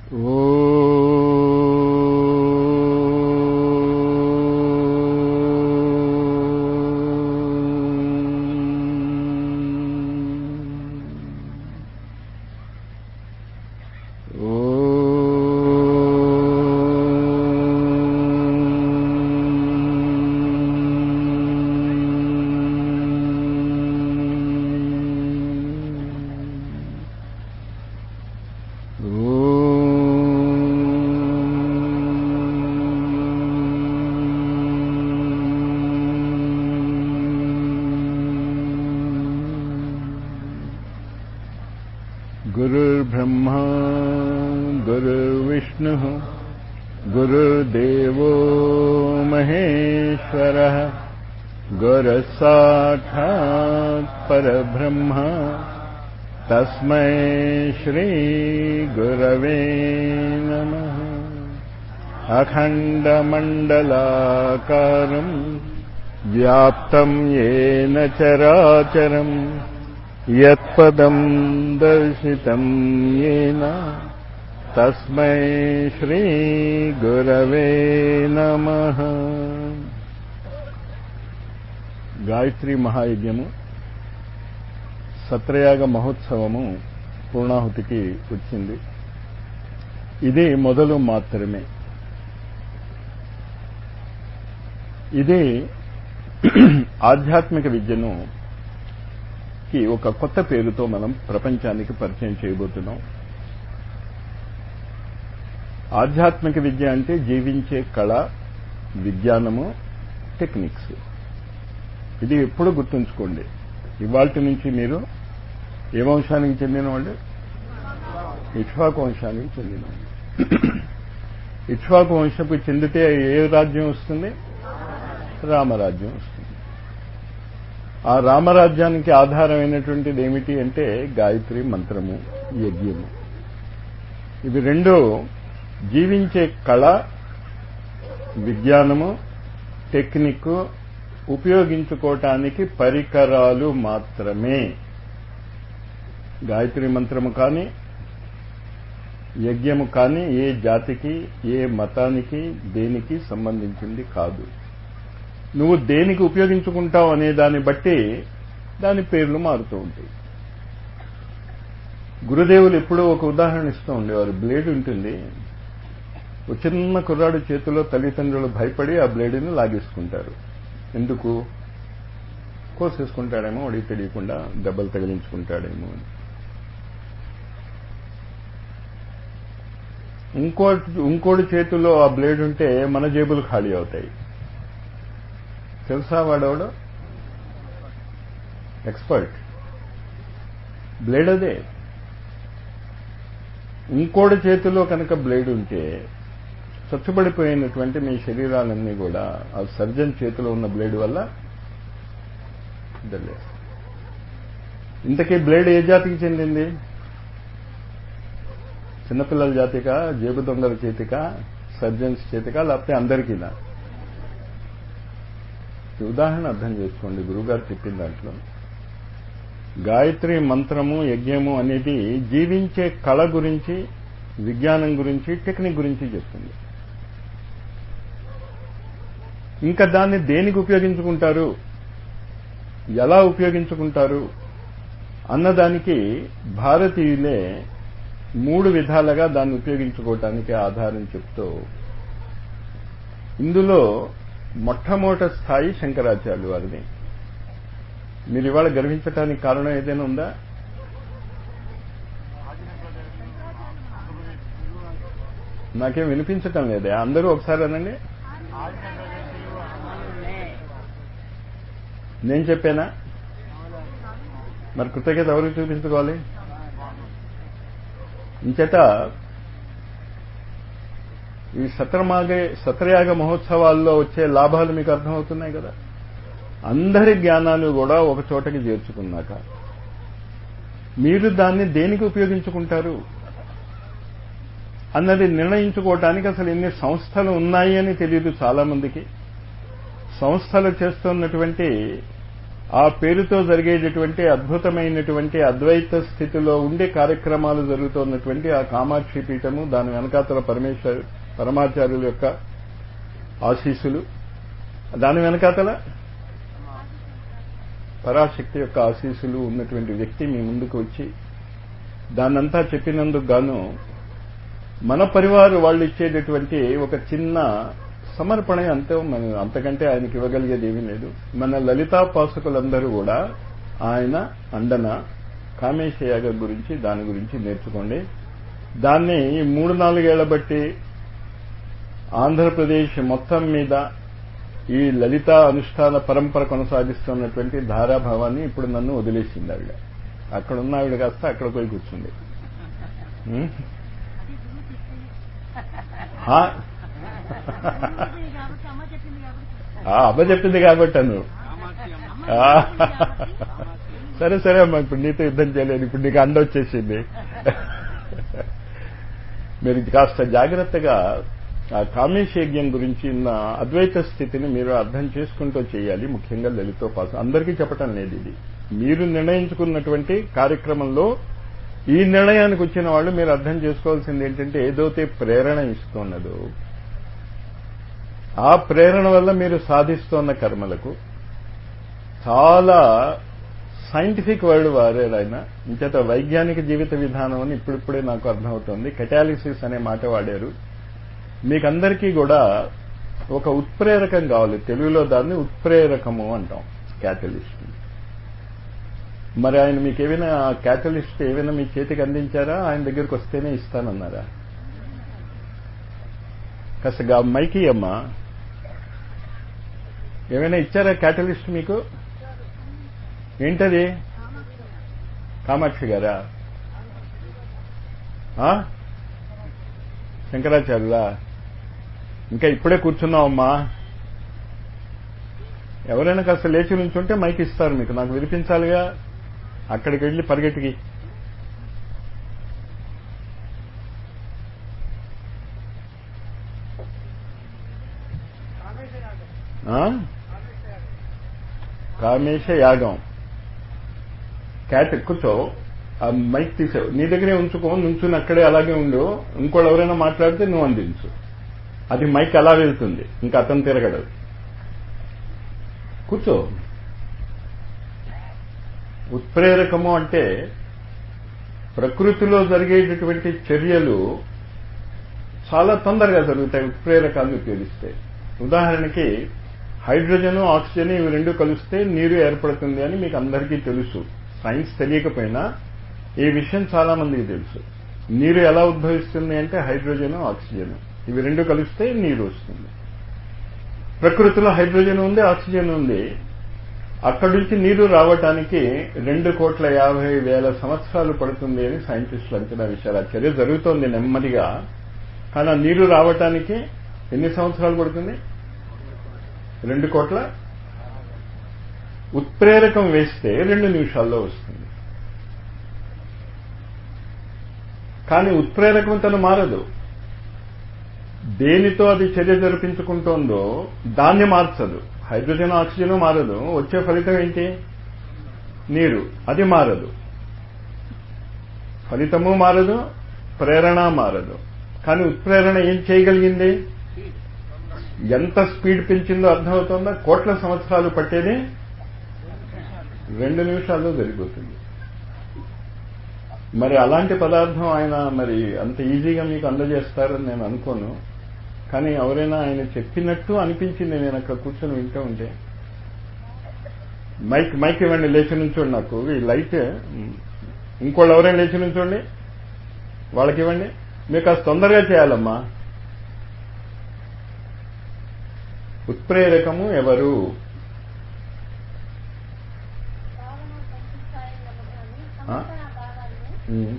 गुरुर्ब्रह्मा गुरुर्विष्णुः गुरुर्देवो महेश्वरः गुरसाक्षात् परब्रह्म तस्मै श्रीगुरवे नमः अखण्डमण्डलाकारम् व्याप्तम् येन चराचरम् यत्पदम् दर्शितम् येन तस्मै श्रीगुरवे నమః గాయత్రి మహాయజ్ఞము సత్రయాగ మహోత్సవము పూర్ణాహుతికి వచ్చింది ఇది మొదలు మాత్రమే ఇది ఆధ్యాత్మిక విద్యను కి ఒక కొత్త పేరుతో మనం ప్రపంచానికి పరిచయం చేయబోతున్నాం ఆధ్యాత్మిక విద్య అంటే జీవించే కళ విజ్ఞానము టెక్నిక్స్ ఇది ఎప్పుడు గుర్తుంచుకోండి ఇవాల్టి నుంచి మీరు ఏ వంశానికి చెందిన వాళ్ళు ఇక్ష్వాకు వంశానికి చెందిన వాళ్ళు ఇక్ష్వాకు వంశపు చెందితే ఏ రాజ్యం వస్తుంది రామరాజ్యం వస్తుంది ఆ రామరాజ్యానికి ఆధారమైనటువంటిది ఏమిటి అంటే గాయత్రి మంత్రము యజ్ఞము ఇవి రెండు జీవించే కళ విజ్ఞానము టెక్నిక్ ఉపయోగించుకోవటానికి పరికరాలు మాత్రమే గాయత్రి మంత్రము కానీ యజ్ఞము కానీ ఏ జాతికి ఏ మతానికి దేనికి సంబంధించింది కాదు నువ్వు దేనికి ఉపయోగించుకుంటావు అనే దాన్ని బట్టి దాని పేర్లు మారుతూ ఉంటాయి గురుదేవులు ఎప్పుడూ ఒక ఉదాహరణ ఇస్తూ ఉండేవారు బ్లేడ్ ఉంటుంది ఒక చిన్న కుర్రాడు చేతిలో తల్లిదండ్రులు భయపడి ఆ బ్లేడ్ని లాగేసుకుంటారు ఎందుకు కోసేసుకుంటాడేమో వాడికి తెలియకుండా దెబ్బలు తగిలించుకుంటాడేమో అని ఇంకో ఇంకోటి చేతిలో ఆ బ్లేడ్ ఉంటే మన జేబులు ఖాళీ అవుతాయి తెలుసా వాడెవడో ఎక్స్పర్ట్ బ్లేడ్ అదే ఇంకోటి చేతిలో కనుక బ్లేడ్ ఉంటే స్వచ్ఛపడిపోయినటువంటి మీ శరీరాలన్నీ కూడా ఆ సర్జన్ చేతిలో ఉన్న బ్లేడ్ వల్ల దల్లేస్తాయి ఇంతకీ బ్లేడ్ ఏ జాతికి చెందింది చిన్నపిల్లల జాతిక జేబు దొంగల చేతిక సర్జన్స్ చేతిక లేకపోతే అందరికీనా ఉదాహరణ అర్థం చేసుకోండి గురువుగారు చెప్పిన దాంట్లో గాయత్రి మంత్రము యజ్ఞము అనేది జీవించే కళ గురించి విజ్ఞానం గురించి టెక్నిక్ గురించి చెప్తుంది ఇంకా దాన్ని దేనికి ఉపయోగించుకుంటారు ఎలా ఉపయోగించుకుంటారు అన్నదానికి భారతీయులే మూడు విధాలుగా దాన్ని ఉపయోగించుకోవటానికి ఆధారం చెప్తూ ఇందులో మొట్టమొదటి స్థాయి శంకరాచార్యులు వారిది మీరు ఇవాళ గర్వించటానికి కారణం ఏదైనా ఉందా నాకేం వినిపించటం లేదే అందరూ ఒకసారి అనండి నేను చెప్పానా మరి కృతజ్ఞత ఎవరికి చూపించుకోవాలి ఇంచేత ఈ సత్రమాగే సత్రయాగ మహోత్సవాల్లో వచ్చే లాభాలు మీకు అర్థమవుతున్నాయి కదా అందరి జ్ఞానాలు కూడా ఒక చోటకి చేర్చుకున్నాక మీరు దాన్ని దేనికి ఉపయోగించుకుంటారు అన్నది నిర్ణయించుకోవటానికి అసలు ఎన్ని సంస్థలు ఉన్నాయి అని తెలియదు చాలా మందికి సంస్థలు చేస్తున్నటువంటి ఆ పేరుతో జరిగేటటువంటి అద్భుతమైనటువంటి అద్వైత స్థితిలో ఉండే కార్యక్రమాలు జరుగుతున్నటువంటి ఆ కామాక్షి పీఠము దాని వెనకాతల పరమేశ్వర పరమాచార్యుల యొక్క ఆశీస్సులు దాని వెనకాతల పరాశక్తి యొక్క ఆశీస్సులు ఉన్నటువంటి వ్యక్తి మీ ముందుకు వచ్చి దాన్నంతా చెప్పినందుకు గాను మన పరివారు వాళ్ళు ఇచ్చేటటువంటి ఒక చిన్న సమర్పణ అంతే మన అంతకంటే ఆయనకి ఇవ్వగలిగేది ఏమీ లేదు మన లలితాపాసకులందరూ కూడా ఆయన అండన కామేశయాగ గురించి దాని గురించి నేర్చుకోండి దాన్ని ఈ మూడు నాలుగేళ్ల బట్టి ఆంధ్రప్రదేశ్ మొత్తం మీద ఈ లలిత అనుష్ఠాన పరంపర కొనసాగిస్తున్నటువంటి ధారాభావాన్ని ఇప్పుడు నన్ను వదిలేసింది ఆవిడ అక్కడ ఉన్న ఆవిడ కాస్త అక్కడ పోయి కూర్చుంది ఉం? ఆ? ఆ, అమ్మ చెప్పింది కాబట్టి అను ఆ. సరే సరే అమ్మా ఇప్పుడు నీతో యుద్ధం చేయలేదు ఇప్పుడు నీకు అండ వచ్చేసింది మీరు కాస్త జాగ్రత్తగా ఆ కామేశయజ్ఞం గురించి ఉన్న అద్వైత స్థితిని మీరు అర్థం చేసుకుంటూ చేయాలి ముఖ్యంగా లలితోపాసన అందరికీ చెప్పటం లేదు ఇది మీరు నిర్ణయించుకున్నటువంటి కార్యక్రమంలో ఈ నిర్ణయానికి వచ్చిన వాళ్ళు మీరు అర్థం చేసుకోవాల్సింది ఏంటంటే ఏదైతే ప్రేరణ ఇస్తున్నదో ఆ ప్రేరణ వల్ల మీరు సాధిస్తున్న కర్మలకు చాలా సైంటిఫిక్ వర్డ్ వాడారు ఆయన ఇంచేత వైజ్ఞానిక జీవిత విధానం అని ఇప్పుడిప్పుడే నాకు అర్థమవుతోంది కెటాలిసిస్ అనే మాట వాడారు మీకందరికీ కూడా ఒక ఉత్ప్రేరకం కావాలి తెలుగులో దాన్ని ఉత్ప్రేరకము అంటాం క్యాటలిస్ట్ మరి ఆయన మీకు ఏమైనా క్యాటలిస్ట్ ఏమైనా మీ చేతికి అందించారా ఆయన దగ్గరికి వస్తేనే ఇస్తానన్నారా కాస్త గా మైకి అమ్మా ఏమైనా ఇచ్చారా క్యాటలిస్ట్ మీకు ఏంటది కామాక్షి గారా ఆ? శంకరాచార్యులా ఇంకా ఇప్పుడే కూర్చున్నావమ్మా ఎవరైనా కాస్త లేచి నుంచుంటే మైక్ ఇస్తారు మీకు నాకు వినిపించాలిగా అక్కడికి వెళ్ళి పరిగెట్టికి ఆ? కామేశ యాగం క్యాట్ కూర్చో ఆ మైక్ తీసావు నీ దగ్గరే ఉంచుకో నుంచుని అక్కడే అలాగే ఉండు ఇంకోళ్ళు ఎవరైనా మాట్లాడితే నువ్వు అందించు అది మైక్ అలా వెళ్తుంది ఇంకా అతను తిరగడు కూర్చో ఉత్ప్రేరకము అంటే ప్రకృతిలో జరిగేటటువంటి చర్యలు చాలా తొందరగా జరుగుతాయి ఉత్ప్రేరకాన్ని ఉపయోగిస్తే ఉదాహరణకి హైడ్రోజన్ ఆక్సిజన్ ఇవి రెండు కలిస్తే నీరు ఏర్పడుతుంది అని మీకు అందరికీ తెలుసు సైన్స్ తెలియకపోయినా ఈ విషయం చాలా మందికి తెలుసు నీరు ఎలా ఉద్భవిస్తుంది అంటే హైడ్రోజన్ ఆక్సిజన్ ఇవి రెండు కలిస్తే నీరు వస్తుంది ప్రకృతిలో హైడ్రోజన్ ఉంది ఆక్సిజన్ ఉంది అక్కడి నుంచి నీరు రావటానికి రెండు కోట్ల యాభై వేల సంవత్సరాలు పడుతుంది అని సైంటిస్టులు అంచనా వేశారు ఆ చర్య జరుగుతోంది నెమ్మదిగా కానీ ఆ నీరు రావటానికి ఎన్ని సంవత్సరాలు పడుతుంది రెండు కోట్ల ఉత్ప్రేరకం వేస్తే రెండు నిమిషాల్లో వస్తుంది కానీ ఉత్ప్రేరకం తను మారదు దేనితో అది చర్య జరిపించుకుంటోందో దాన్ని మార్చదు హైడ్రోజన్ ఆక్సిజన్ మారదు వచ్చే ఫలితం ఏంటి నీరు అది మారదు ఫలితము మారదు ప్రేరణ మారదు కానీ ఉత్ప్రేరణ ఏం చేయగలిగింది ఎంత స్పీడ్ పెంచిందో అర్థమవుతుందా కోట్ల సంవత్సరాలు పట్టేది రెండు నిమిషాల్లో జరిగిపోతుంది మరి అలాంటి పదార్థం ఆయన మరి అంత ఈజీగా మీకు అందజేస్తారని నేను అనుకోను కానీ ఎవరైనా ఆయన చెప్పినట్టు అనిపించింది నేను అక్కడ కూర్చొని వింటూ ఉంటే మైక్ మైక్ ఇవ్వండి లేచి నుంచోండి నాకు ఈ లైట్ ఇంకోళ్ళు ఎవరైనా లేచి నుంచోండి వాళ్ళకి ఇవ్వండి మీరు కాస్త తొందరగా చేయాలమ్మా ఉత్ప్రేరకము ఎవరు ఆ? ఉమ్.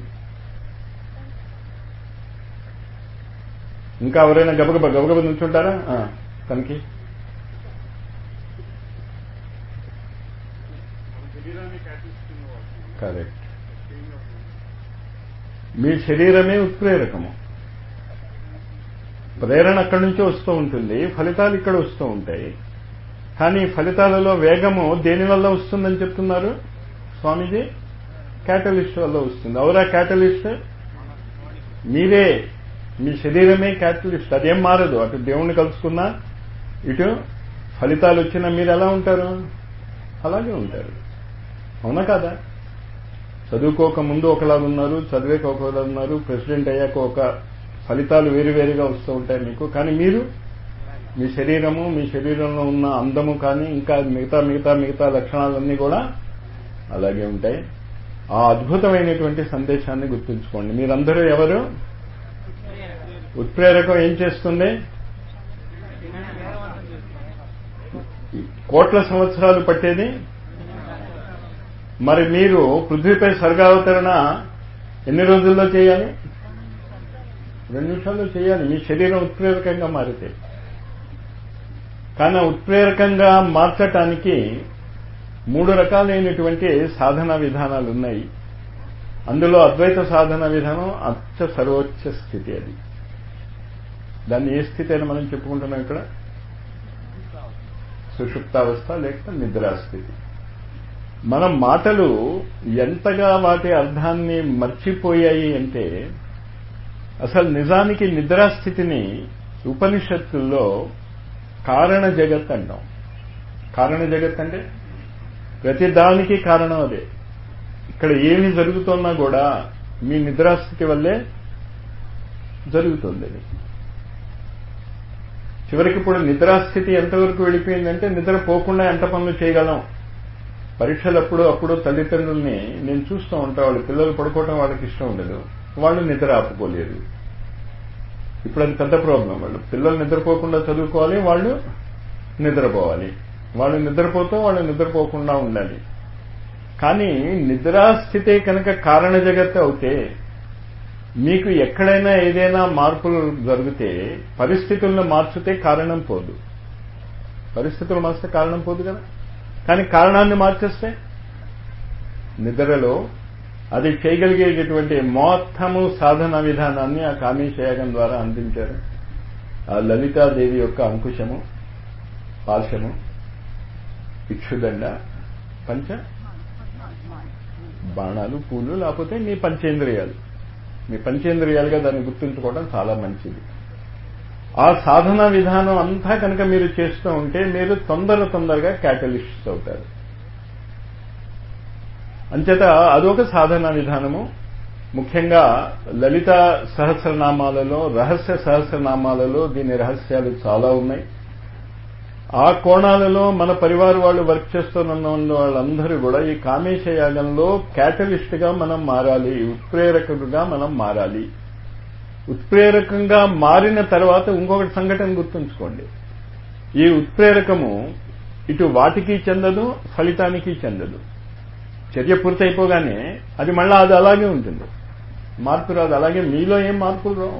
ఇంకా ఎవరైనా గబగబ గబగబ నుంచుంటారా ఆ, తనకి కరెక్ట్ మీ శరీరమే ఉత్ప్రేరకము ప్రేరణ అక్కడి నుంచే వస్తూ ఉంటుంది ఫలితాలు ఇక్కడ వస్తూ ఉంటాయి కానీ ఫలితాలలో వేగము దేని వల్ల వస్తుందని చెప్తున్నారు స్వామీజీ క్యాటలిస్ట్ వల్ల వస్తుంది అవరా క్యాటలిస్ట్ మీరే మీ శరీరమే క్యాటలిస్ట్ అదేం మారదు అటు దేవుణ్ణి కలుసుకున్నా ఇటు ఫలితాలు వచ్చినా మీరు ఎలా ఉంటారు అలాగే ఉంటారు అవునా కాదా చదువుకోక ముందు ఒకలాగా ఉన్నారు చదివేక ఒకలా ఉన్నారు ప్రెసిడెంట్ అయ్యాక ఒక ఫలితాలు వేరువేరుగా వస్తూ ఉంటాయి మీకు కానీ మీరు మీ శరీరము మీ శరీరంలో ఉన్న అందము కానీ ఇంకా మిగతా మిగతా మిగతా లక్షణాలన్నీ కూడా అలాగే ఉంటాయి ఆ అద్భుతమైనటువంటి సందేశాన్ని గుర్తుంచుకోండి మీరందరూ ఎవరు ఉత్ప్రేరకం ఏం చేస్తుంది కోట్ల సంవత్సరాలు పట్టేది మరి మీరు పృథ్వీపై స్వర్గావతరణ ఎన్ని రోజుల్లో చేయాలి రెండు నిమిషాల్లో చేయాలి మీ శరీరం ఉత్ప్రేరకంగా మారితే కానీ ఉత్ప్రేరకంగా మార్చటానికి మూడు రకాలైనటువంటి సాధన విధానాలు ఉన్నాయి అందులో అద్వైత సాధన విధానం అత్య సర్వోచ్చ స్థితి అది దాన్ని ఏ స్థితి అని మనం చెప్పుకుంటున్నాం ఇక్కడ సుషుప్తావస్థ లేక నిద్రాస్థితి మన మాటలు ఎంతగా వాటి అర్థాన్ని మర్చిపోయాయి అంటే అసలు నిజానికి నిద్రాస్థితిని ఉపనిషత్తుల్లో కారణ జగత్ అంటాం కారణ జగత్ అంటే ప్రతి దానికి కారణం అదే ఇక్కడ ఏమి జరుగుతున్నా కూడా మీ నిద్రాస్థితి వల్లే జరుగుతుంది చివరికి ఇప్పుడు నిద్రాస్థితి ఎంతవరకు వెళ్ళిపోయిందంటే నిద్ర పోకుండా ఎంత పనులు చేయగలం పరీక్షలప్పుడు అప్పుడు తల్లిదండ్రుల్ని నేను చూస్తూ ఉంటా వాళ్ళు పిల్లలు పడుకోవటం వాళ్ళకి ఇష్టం ఉండదు వాళ్ళు నిద్ర ఆపుకోలేరు ఇప్పుడు అది పెద్ద ప్రాబ్లం వాళ్ళు పిల్లలు నిద్రపోకుండా చదువుకోవాలి వాళ్ళు నిద్రపోవాలి వాళ్ళు నిద్రపోతూ వాళ్ళు నిద్రపోకుండా ఉండాలి కానీ నిద్రాస్థితే కనుక కారణ జగత్ అవుతే మీకు ఎక్కడైనా ఏదైనా మార్పులు జరిగితే పరిస్థితులను మార్చితే కారణం పోదు పరిస్థితులు మార్చితే కారణం పోదు కదా కానీ కారణాన్ని మార్చేస్తే నిద్రలో అది చేయగలిగేటటువంటి మొత్తము సాధన విధానాన్ని ఆ కామేశయాగం ద్వారా అందించారు ఆ లలితాదేవి యొక్క అంకుశము పాశము ఇక్షుదండ పంచ బాణాలు పూలు లేకపోతే మీ పంచేంద్రియాలు మీ పంచేంద్రియాలుగా దాన్ని గుర్తుంచుకోవడం చాలా మంచిది ఆ సాధన విధానం అంతా కనుక మీరు చేస్తూ ఉంటే మీరు తొందర తొందరగా క్యాటలిస్ట్స్ అవుతారు అంచేత అదొక సాధన విధానము ముఖ్యంగా లలిత సహస్రనామాలలో రహస్య సహస్రనామాలలో దీని రహస్యాలు చాలా ఉన్నాయి ఆ కోణాలలో మన పరివార వాళ్ళు వర్క్ చేస్తున్న వాళ్ళందరూ కూడా ఈ కామేశ యాగంలో క్యాటలిస్ట్ గా మనం మారాలి ఉత్ప్రేరకుడుగా మనం మారాలి ఉత్ప్రేరకంగా మారిన తర్వాత ఇంకొకటి సంఘటన గుర్తుంచుకోండి ఈ ఉత్ప్రేరకము ఇటు వాటికి చెందదు ఫలితానికి చెందదు చర్య పూర్తయిపోగానే అది మళ్ళా అది అలాగే ఉంటుంది మార్పు రాదు అలాగే మీలో ఏం మార్పులు రావు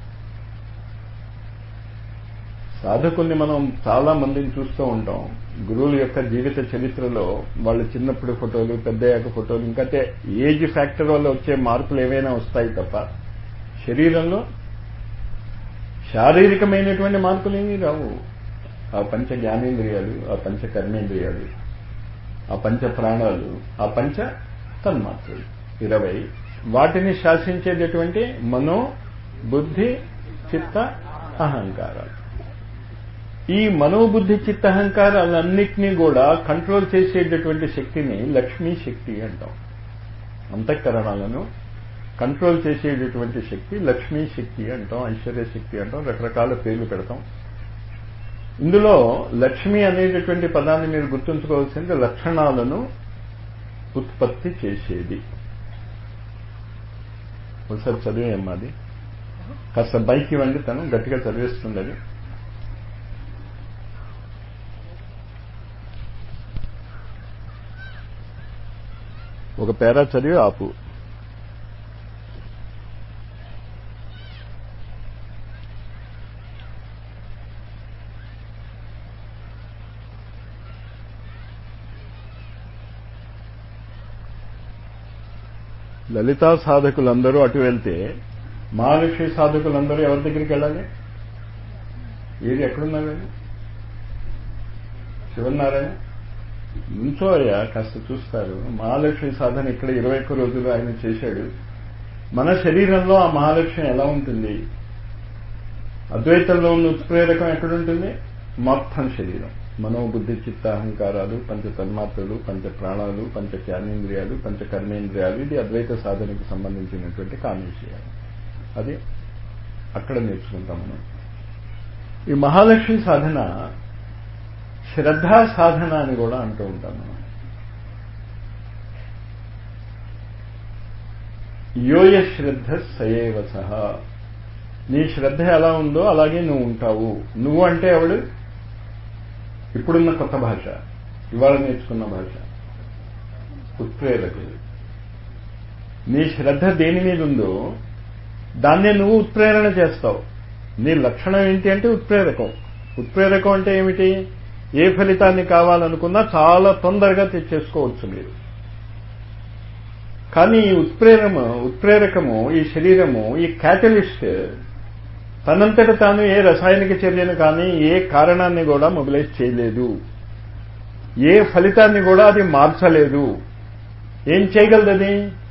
సాధకుల్ని మనం చాలా మందిని చూస్తూ ఉంటాం గురువుల యొక్క జీవిత చరిత్రలో వాళ్ళు చిన్నప్పుడు ఫోటోలు పెద్దయ్యాక ఫోటోలు ఇంకంటే ఏజ్ ఫ్యాక్టర్ వల్ల వచ్చే మార్పులు ఏవైనా వస్తాయి తప్ప శరీరంలో శారీరకమైనటువంటి మార్పులు ఏమీ రావు ఆ పంచ జ్ఞానేంద్రియాలు ఆ పంచ కర్మేంద్రియాలు ఆ పంచ ప్రాణాలు ఆ పంచ తన్మాత్రలు ఇరవై వాటిని శాసించేటటువంటి మనో బుద్ధి చిత్త అహంకారాలు ఈ మనోబుద్ధి చిత్తహంకారాలన్నింటినీ కూడా కంట్రోల్ చేసేటటువంటి శక్తిని లక్ష్మీ శక్తి అంటాం అంతఃకరణాలను కంట్రోల్ చేసేటటువంటి శక్తి లక్ష్మీ శక్తి అంటాం ఐశ్వర్య శక్తి అంటాం రకరకాల పేర్లు పెడతాం ఇందులో లక్ష్మి అనేటటువంటి పదాన్ని మీరు గుర్తుంచుకోవాల్సింది లక్షణాలను ఉత్పత్తి చేసేది ఒకసారి చదివేయమ్మా అది కాస్త బైక్ ఇవ్వండి తను గట్టిగా చదివేస్తుంది అది ఒక పేరా చదివి ఆపు లలితా సాధకులందరూ అటు వెళ్తే మహాలక్ష్మి సాధకులందరూ ఎవరి దగ్గరికి వెళ్ళాలి ఏది ఎక్కడున్నారు శివనారాయణ నుంచోయ్యా కాస్త చూస్తారు మహాలక్ష్మి సాధన ఇక్కడ ఇరవై ఒక్క రోజులు ఆయన చేశాడు మన శరీరంలో ఆ మహాలక్ష్మి ఎలా ఉంటుంది అద్వైతంలో ఉన్న ఉత్ప్రేరకం ఎక్కడుంటుంది మొత్తం శరీరం మనోబుద్ధి చిత్త అహంకారాలు పంచ తన్మాత్రలు పంచ ప్రాణాలు పంచ జ్ఞానేంద్రియాలు పంచ కర్మేంద్రియాలు ఇది అద్వైత సాధనకు సంబంధించినటువంటి కామేషయాలు అది అక్కడ నేర్చుకుంటాం మనం ఈ మహాలక్ష్మి సాధన శ్రద్ధా సాధన అని కూడా అంటూ ఉంటాం మనం యోయ శ్రద్ధ సయేవ సహా నీ శ్రద్ధ ఎలా ఉందో అలాగే నువ్వు ఉంటావు నువ్వు అంటే ఎవడు ఇప్పుడున్న కొత్త భాష ఇవాళ నేర్చుకున్న భాష ఉత్ప్రేరకుడు నీ శ్రద్ధ దేని మీద ఉందో దాన్నే నువ్వు ఉత్ప్రేరణ చేస్తావు నీ లక్షణం ఏంటి అంటే ఉత్ప్రేరకం ఉత్ప్రేరకం అంటే ఏమిటి ఏ ఫలితాన్ని కావాలనుకున్నా చాలా తొందరగా తెచ్చేసుకోవచ్చు మీరు కానీ ఈ ఉత్ప్రేరమ ఉత్ప్రేరకము ఈ శరీరము ఈ క్యాటలిస్ట్ తనంతట తాను ఏ రసాయనిక చర్యను కానీ ఏ కారణాన్ని కూడా మొబిలైజ్ చేయలేదు ఏ ఫలితాన్ని కూడా అది మార్చలేదు ఏం చేయగలదది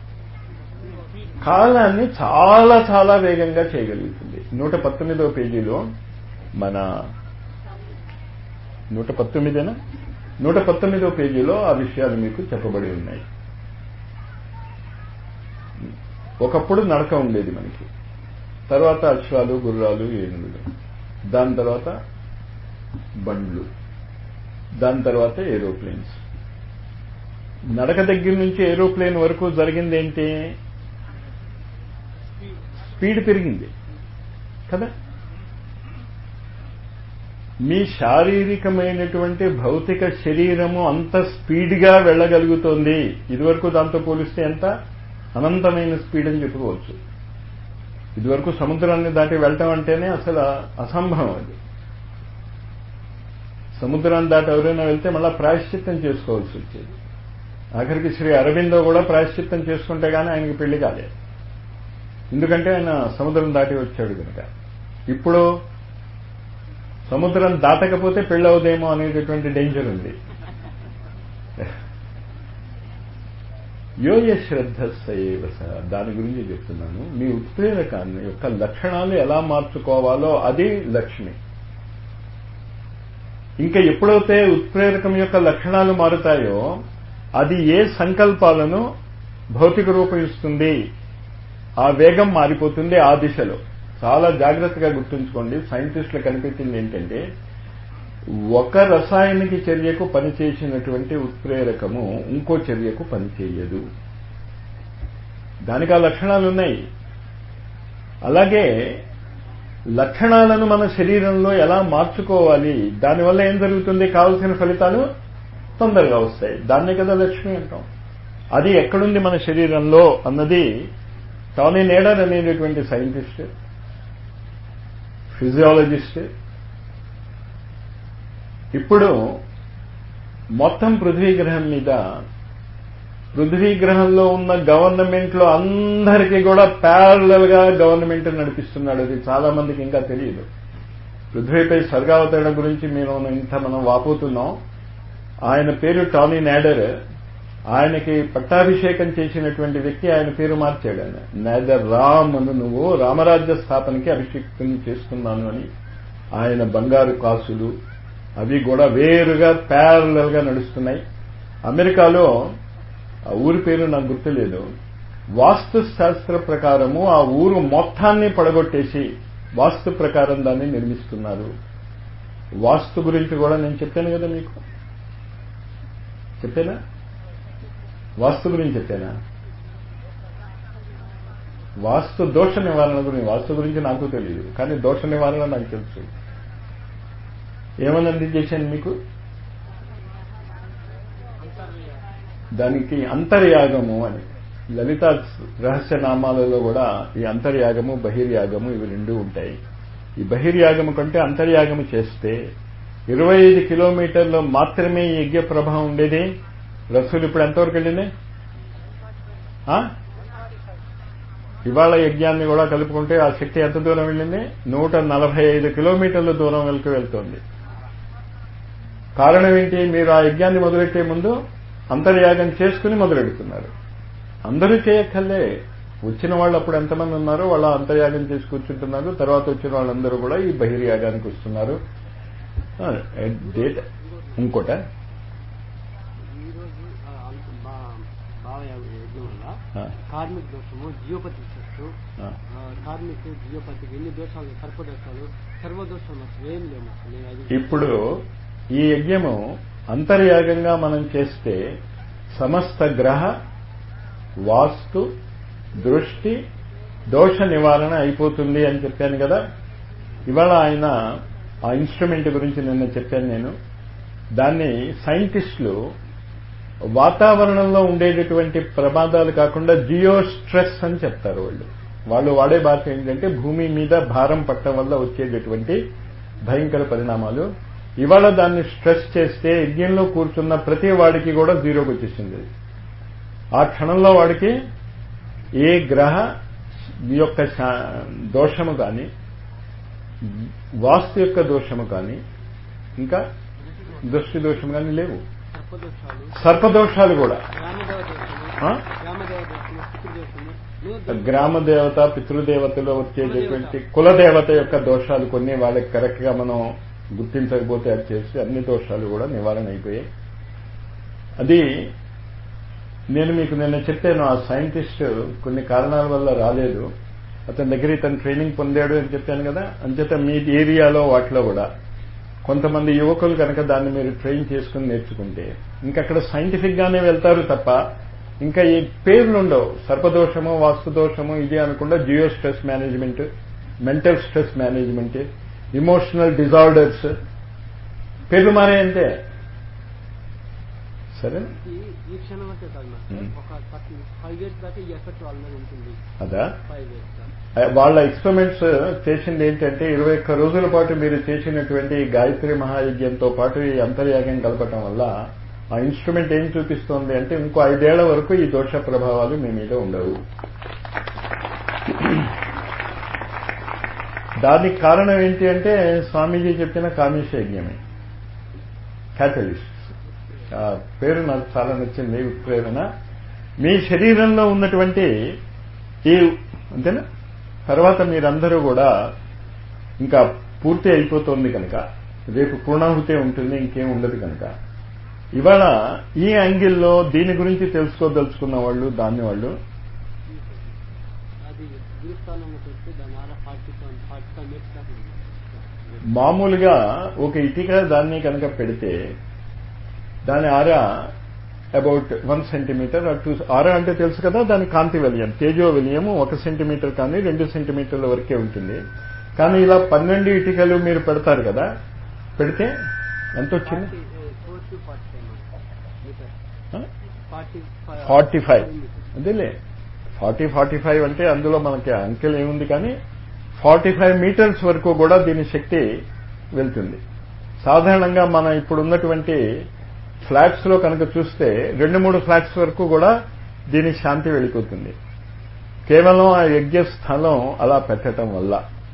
కాలాన్ని చాలా చాలా వేగంగా చేయగలుగుతుంది నూట పంతొమ్మిదవ పేజీలో మన నూట పంతొమ్మిదేనా నూట పంతొమ్మిదవ పేజీలో ఆ విషయాలు మీకు చెప్పబడి ఉన్నాయి ఒకప్పుడు నడక ఉండేది మనకి తర్వాత అశ్వాలు గుర్రాలు ఏనుగులు దాని తర్వాత బండ్లు దాని తర్వాత ఏరోప్లేన్స్ నడక దగ్గర నుంచి ఏరోప్లేన్ వరకు జరిగింది ఏంటి స్పీడ్ పెరిగింది కదా మీ శారీరకమైనటువంటి భౌతిక శరీరము అంత స్పీడ్గా వెళ్ళగలుగుతోంది ఇదివరకు దాంతో పోలిస్తే ఎంత అనంతమైన స్పీడ్ అని చెప్పుకోవచ్చు ఇదివరకు సముద్రాన్ని దాటి వెళ్ళటం అంటేనే అసలు అసంభవం అది సముద్రాన్ని దాటి ఎవరైనా వెళ్తే మళ్ళా ప్రాయశ్చిత్తం చేసుకోవాల్సి వచ్చేది ఆఖరికి శ్రీ అరవిందో కూడా ప్రాయశ్చిత్తం చేసుకుంటే గానీ ఆయనకి పెళ్లి కాలేదు ఎందుకంటే ఆయన సముద్రం దాటి వచ్చాడు కనుక ఇప్పుడు సముద్రం దాటకపోతే పెళ్ళవుదేమో అనేటటువంటి డేంజర్ ఉంది యోయ శ్రద్ధ సయేవస దాని గురించి చెప్తున్నాను మీ ఉత్ప్రేరకాన్ని యొక్క లక్షణాలు ఎలా మార్చుకోవాలో అది లక్ష్మి ఇంకా ఎప్పుడైతే ఉత్ప్రేరకం యొక్క లక్షణాలు మారుతాయో అది ఏ సంకల్పాలను భౌతిక రూపం ఇస్తుంది ఆ వేగం మారిపోతుంది ఆ దిశలో చాలా జాగ్రత్తగా గుర్తుంచుకోండి సైంటిస్టులు కనిపెట్టింది ఏంటంటే ఒక రసాయనిక చర్యకు పనిచేసినటువంటి ఉత్ప్రేరకము ఇంకో చర్యకు పనిచేయదు దానికి ఆ లక్షణాలు ఉన్నాయి అలాగే లక్షణాలను మన శరీరంలో ఎలా మార్చుకోవాలి దానివల్ల ఏం జరుగుతుంది కావలసిన ఫలితాలు తొందరగా వస్తాయి దాన్నే కదా లక్ష్మి అంటాం అది ఎక్కడుంది మన శరీరంలో అన్నది టానీ నేడర్ అనేటటువంటి సైంటిస్ట్ ఫిజియాలజిస్ట్ ఇప్పుడు మొత్తం పృథ్వీ గ్రహం మీద పృథ్వీ గ్రహంలో ఉన్న గవర్నమెంట్లో అందరికీ కూడా ప్యారలల్ గా గవర్నమెంట్ నడిపిస్తున్నాడు అది చాలా మందికి ఇంకా తెలియదు పృథ్వీపై స్వర్గావతరణ గురించి మేము ఇంత మనం వాపోతున్నాం ఆయన పేరు టానీ నాడర్ ఆయనకి పట్టాభిషేకం చేసినటువంటి వ్యక్తి ఆయన పేరు మార్చాడు ఆయన నాదర్ రామ్ అను నువ్వు రామరాజ్య స్థాపనకి అభిషేకం చేస్తున్నాను అని ఆయన బంగారు కాసులు అవి కూడా వేరుగా ప్యారలల్ గా నడుస్తున్నాయి అమెరికాలో ఆ ఊరి పేరు నాకు గుర్తులేదు వాస్తు శాస్త్ర ప్రకారము ఆ ఊరు మొత్తాన్ని పడగొట్టేసి వాస్తు ప్రకారం దాన్ని నిర్మిస్తున్నారు వాస్తు గురించి కూడా నేను చెప్పాను కదా మీకు చెప్పానా వాస్తు గురించి చెప్పానా వాస్తు దోష నివారణ గురించి వాస్తు గురించి నాకు తెలియదు కానీ దోష నివారణ నాకు తెలుసు ఏమని అందించేశాను మీకు దానికి అంతర్యాగము అని లలిత రహస్య నామాలలో కూడా ఈ అంతర్యాగము బహిర్యాగము ఇవి రెండు ఉంటాయి ఈ బహిర్యాగము కంటే అంతర్యాగము చేస్తే ఇరవై ఐదు కిలోమీటర్లో మాత్రమే ఈ యజ్ఞ ప్రభావం ఉండేది రసూలు ఇప్పుడు ఎంతవరకు వెళ్ళింది ఇవాళ యజ్ఞాన్ని కూడా కలుపుకుంటే ఆ శక్తి ఎంత దూరం వెళ్ళింది నూట నలభై ఐదు కిలోమీటర్ల దూరం వెళ్తూ వెళ్తోంది కారణం ఏంటి మీరు ఆ యజ్ఞాన్ని మొదలెట్టే ముందు అంతర్యాగం చేసుకుని మొదలెడుతున్నారు అందరూ చేయక్కర్లే వచ్చిన వాళ్ళు అప్పుడు ఎంతమంది ఉన్నారో వాళ్ళ అంతర్యాగం చేసి కూర్చుంటున్నారు తర్వాత వచ్చిన వాళ్ళందరూ కూడా ఈ బహిర్యాగానికి వస్తున్నారు డేట్ ఇంకోట ఈ రోజు ఆ, అంత బా- బావ యజ్ఞం వల్ల కార్మిక దోషము జియోపతి చెట్టు కార్మిక జియోపతికి ఎన్ని దోషాలు సర్పదోషాలు సర్వదోషాలు అసలు ఏం లేవు అసలు నేను అది ఇప్పుడు ఈ యజ్ఞము అంతర్యాగంగా మనం చేస్తే సమస్త గ్రహ వాస్తు దృష్టి దోష నివారణ అయిపోతుంది అని చెప్పాను కదా ఇవాళ ఆయన ఆ ఇన్స్ట్రుమెంట్ గురించి నిన్న చెప్పాను నేను దాన్ని సైంటిస్టులు వాతావరణంలో ఉండేటటువంటి ప్రమాదాలు కాకుండా జియో స్ట్రెస్ అని చెప్తారు వాళ్ళు వాళ్ళు వాడే భాష ఏంటంటే భూమి మీద భారం పట్టడం వల్ల వచ్చేటటువంటి భయంకర పరిణామాలు ఇవాళ దాన్ని స్ట్రెస్ చేస్తే యజ్ఞంలో కూర్చున్న ప్రతి వాడికి కూడా జీరోకి వచ్చేసింది ఆ క్షణంలో వాడికి ఏ గ్రహ యొక్క శా- దోషము కానీ వాస్తు యొక్క దోషము కానీ ఇంకా దృష్టి దోషం కానీ లేవు సర్పదోషాలు సర్పదోషాలు కూడా గ్రామదేవ దోషము ఆ? గ్రామదేవ దోషము పితృదోషము నేను గ్రామ దేవత పితృదేవతలో వచ్చేటటువంటి కులదేవత యొక్క దోషాలు కొన్ని వాళ్ళకి కరెక్ట్ గా మనం గుర్తించకపోతే అది చేసి అన్ని దోషాలు కూడా నివారణ అయిపోయాయి అది నేను మీకు నిన్న చెప్పాను ఆ సైంటిస్ట్ కొన్ని కారణాల వల్ల రాలేదు అతని దగ్గర ఇతను ట్రైనింగ్ పొందాడు అని చెప్పాను కదా అంచేత మీ ఏరియాలో వాటిలో కూడా కొంతమంది యువకులు కనుక దాన్ని మీరు ట్రైన్ చేసుకుని నేర్చుకుంటే ఇంకక్కడ సైంటిఫిక్ గానే వెళ్తారు తప్ప ఇంకా ఈ పేర్లు ఉండవు సర్పదోషము వాస్తుదోషము ఇది అనకుండా geo stress management mental stress management emotional disorders పేర్లు మారాయంటే సరే ఈ ఈ క్షణం అంటే కాదు మాస్టర్ Hmm. ఒక థర్టీ ఫైవ్ ఇయర్స్ దాకా ఈ ఎఫెక్ట్ వాళ్ళ మీద ఉంటుంది అదా ఫైవ్ ఇయర్స్ వాళ్ళ ఎక్స్పెరిమెంట్స్ చేసింది ఏంటంటే ఇరవై ఒక్క రోజుల పాటు మీరు చేసినటువంటి ఈ గాయత్రి మహాయజ్ఞంతో పాటు ఈ అంతర్యాగం కలపటం వల్ల ఆ ఇన్స్ట్రుమెంట్ ఏం చూపిస్తోంది అంటే ఇంకో ఐదేళ్ల వరకు ఈ దోష ప్రభావాలు మీ మీద ఉండవు దానికి కారణం ఏంటి అంటే స్వామీజీ చెప్పిన కామేశ యజ్ఞమే క్యాటలిస్ట్ ఆ పేరు నాకు చాలా నచ్చింది ఉత్ప్రేరణ మీ శరీరంలో ఉన్నటువంటి ఈ అంతేనా తర్వాత మీరందరూ కూడా ఇంకా పూర్తి అయిపోతుంది కనుక రేపు పూర్ణాహుతే ఉంటుంది ఇంకేం ఉండదు కనుక ఇవాళ ఈ యాంగిల్లో దీని గురించి తెలుసుకోదలుచుకున్న వాళ్ళు దాన్ని వాళ్ళు అది గురుస్థానంలో పెడితే దాని ఆర forty seven forty five minutes దాకా ఉంది. మామూలుగా ఒక ఇటుక దాన్ని కనుక పెడితే దాని ఆర అబౌట్ వన్ సెంటీమీటర్ టూ ఆర అంటే తెలుసు కదా దాని కాంతి విలయం తేజో విలయం ఒక సెంటీమీటర్ కానీ రెండు సెంటీమీటర్ల వరకే ఉంటుంది కానీ ఇలా పన్నెండు ఇటుకలు మీరు పెడతారు కదా పెడితే ఎంత వచ్చింది four to forty five metre forty five forty five అదేలే ఫార్టీ ఫార్టీ ఫైవ్ అంటే అందులో మనకి అంకెలు ఏముంది కానీ ఫార్టీ ఫైవ్ మీటర్స్ వరకు కూడా దీని శక్తి వెళ్తుంది సాధారణంగా మనం ఇప్పుడు ఉన్నటువంటి ఫ్లాట్స్ లో కనుక చూస్తే రెండు మూడు ఫ్లాట్స్ వరకు కూడా దీని శాంతి వెళ్ళిపోతుంది కేవలం ఆ యజ్ఞ స్థలం అలా పెట్టడం వల్ల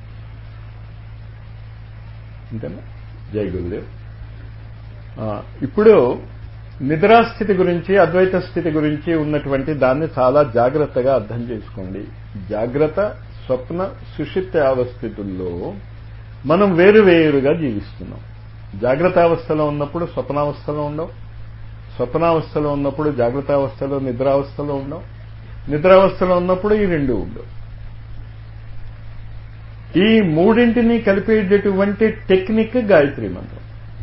అంతేనా జై గురుదేవ్ ఆ, ఇప్పుడు నిద్రాస్థితి గురించి అద్వైత స్థితి గురించి ఉన్నటువంటి దాన్ని చాలా జాగ్రత్తగా అర్థం చేసుకోండి జాగ్రత్త స్వప్న సుషిప్త అవస్థితుల్లో మనం వేరు వేరుగా జీవిస్తున్నాం జాగ్రత్త అవస్థలో ఉన్నప్పుడు స్వప్నావస్థలో ఉండవు స్వప్నావస్థలో ఉన్నప్పుడు జాగ్రత్త అవస్థలో నిద్రావస్థలో ఉండవు నిద్రావస్థలో ఉన్నప్పుడు ఈ రెండు ఉండవు ఈ మూడింటిని కలిపేటటువంటి టెక్నిక్ గాయత్రి మంత్రం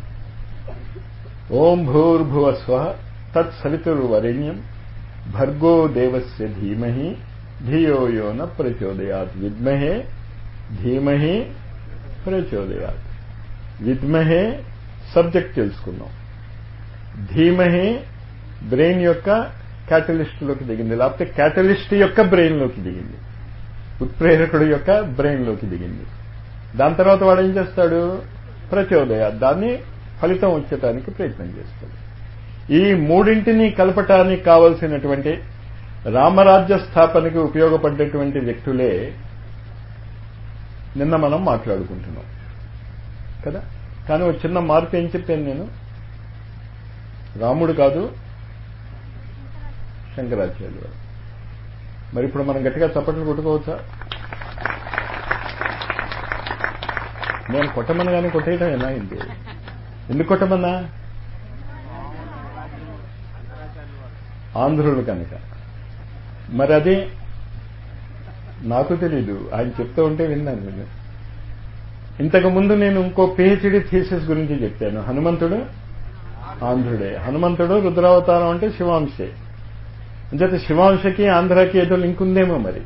ఓం భూర్భువ స్వ తత్సవితుర్వరేణ్యం భర్గో దేవస్య ధీమహి ధియో యో న ప్రచోదయాత్ విద్మహే ధీమహి ప్రచోదయాత్ విద్మహే సబ్జెక్ట్ తెలుసుకున్నాం ధీమహి బ్రెయిన్ యొక్క క్యాటలిస్ట్ లోకి దిగింది లేకపోతే క్యాటలిస్ట్ యొక్క బ్రెయిన్ లోకి దిగింది ఉత్ప్రేరకుడు యొక్క బ్రెయిన్ లోకి దిగింది దాని తర్వాత వాడు ఏం చేస్తాడు ప్రచోదయ దాన్ని ఫలితం వచ్చేటానికి ప్రయత్నం చేస్తాడు ఈ మూడింటిని కలపటానికి కావలసినటువంటి రామరాజ్య స్థాపనకి ఉపయోగపడ్డటువంటి వ్యక్తులే నిన్న మనం మాట్లాడుకుంటున్నాం కదా కానీ ఒక చిన్న మార్పు ఏం చెప్పాను నేను రాముడు కాదు శంకరాచార్యులు వారు మరి ఇప్పుడు మనం గట్టిగా చప్పట్లు కొట్టుకోవచ్చా నేను కొట్టమని కానీ కొట్టేయటం ఎలా అయింది ఎందుకు కొట్టమన్నా ఆంధ్రులు కనుక మరి అది నాకు తెలీదు ఆయన చెప్తూ ఉంటే విన్నాను నేను ఇంతకు ముందు నేను ఇంకో పిహెచ్డి థీసిస్ గురించి చెప్పాను హనుమంతుడు ఆంధ్రుడే హనుమంతుడు రుద్రావతారం అంటే శివాంశే అంచేత శివాంశకి ఆంధ్రాకి ఏదో లింక్ ఉందేమో మరి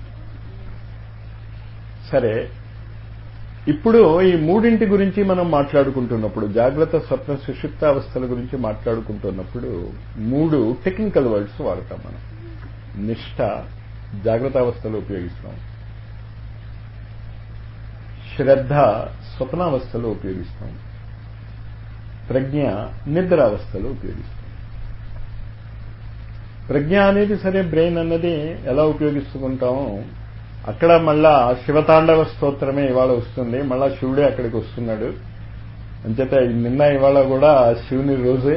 సరే ఇప్పుడు ఈ మూడింటి గురించి మనం మాట్లాడుకుంటున్నప్పుడు జాగ్రత్త స్వప్న సుషుప్త అవస్థల గురించి మాట్లాడుకుంటున్నప్పుడు మూడు టెక్నికల్ వర్డ్స్ వాడతాం మనం నిష్ఠ జాగ్రత్త అవస్థలో ఉపయోగిస్తాం శ్రద్ధ స్వప్నావస్థలో ఉపయోగిస్తాం ప్రజ్ఞ నిద్రావస్థలో ఉపయోగిస్తాం ప్రజ్ఞ అనేది సరే బ్రెయిన్ అన్నది ఎలా ఉపయోగిస్తుంటామో అక్కడ మళ్ళా శివతాండవ స్తోత్రమే ఇవాళ వస్తుంది మళ్ళా శివుడే అక్కడికి వస్తున్నాడు అంచేత నిన్న ఇవాళ కూడా శివుని రోజే